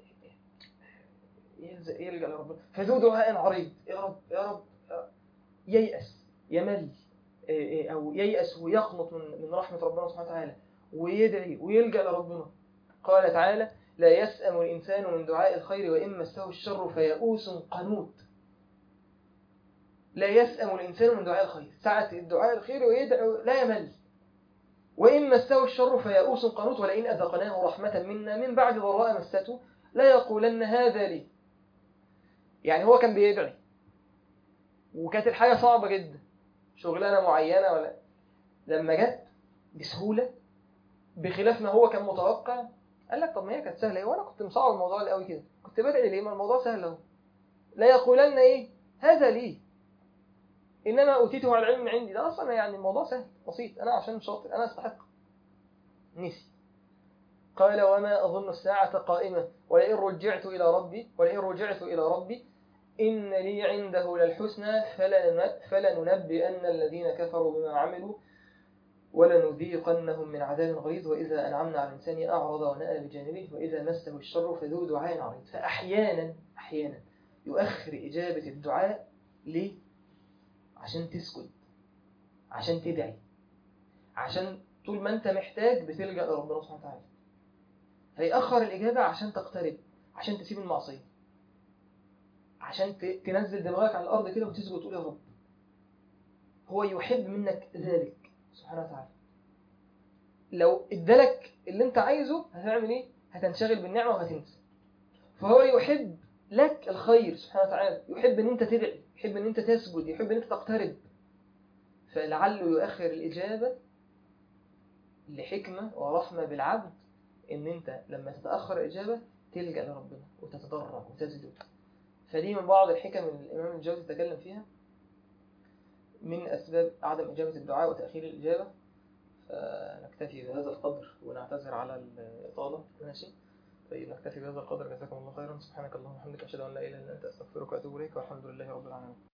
Speaker 1: يلجأ لربنا فذو دعاء عريض يا رب يا رب ييأس يمل أو ييأس ويقنط من من رحمة ربنا سبحانه وتعالى ويدعي ويلجأ لربنا قال تعالى لا يسأم الإنسان من دعاء الخير وإن مسه الشر فيئوس قنوط لا يسأم الإنسان من دعاء الخير ساعة الدعاء الخير ويدعو لا يمل وإن مسه الشر فيئوس قنوط ولئن أذقناه رحمة منا من بعد ضراء مسته لا يقولن هذا لي يعني هو كان بيدعي وكانت الحاجة صعبة جدا شغلانة معينة ولا لما جت بسهولة بخلاف ما هو كان متوقع قال لك طب ما هي كانت سهلة ايه وانا كنت مصعب الموضوع قوي كده كنت بدعي ليه ما الموضوع سهل اهو لا يقولن ايه هذا لي انما اوتيته على العلم عندي ده اصلا يعني الموضوع سهل بسيط انا عشان شاطر انا استحق نسي قال وما أظن الساعة قائمة ولئن رجعت إلى ربي ولئن رجعت إلى ربي إن لي عنده للحسنى فلننبئن الذين كفروا بما عملوا ولنذيقنهم من عذاب غليظ وإذا أنعمنا على الإنسان أعرض ونأى بجانبه وإذا مسه الشر فذو دعاء عريض فأحيانا أحيانا يؤخر إجابة الدعاء ليه؟ عشان تسكت عشان تدعي عشان طول ما أنت محتاج بتلجأ لربنا سبحانه وتعالى هيأخر الإجابة عشان تقترب عشان تسيب المعصية عشان ت- تنزل دماغك على الأرض كده وتسجد وتقول يا رب هو يحب منك ذلك سبحانه وتعالى لو ادالك اللي انت عايزه هتعمل ايه هتنشغل بالنعمة وهتنسى فهو يحب لك الخير سبحانه وتعالى يحب ان انت تدعي يحب ان انت تسجد يحب ان انت تقترب فلعله يؤخر الإجابة لحكمة ورحمة بالعبد ان انت لما تتأخر الإجابة تلجأ لربنا وتتضرع وتسجد فدي من بعض الحكم اللي الإمام الجوزي تكلم فيها من أسباب عدم إجابة الدعاء وتأخير الإجابة فنكتفي بهذا القدر ونعتذر على الإطالة ماشي طيب نكتفي بهذا القدر جزاكم الله خيرا سبحانك اللهم وبحمدك أشهد أن لا إله إلا أنت أستغفرك وأتوب إليك والحمد لله رب العالمين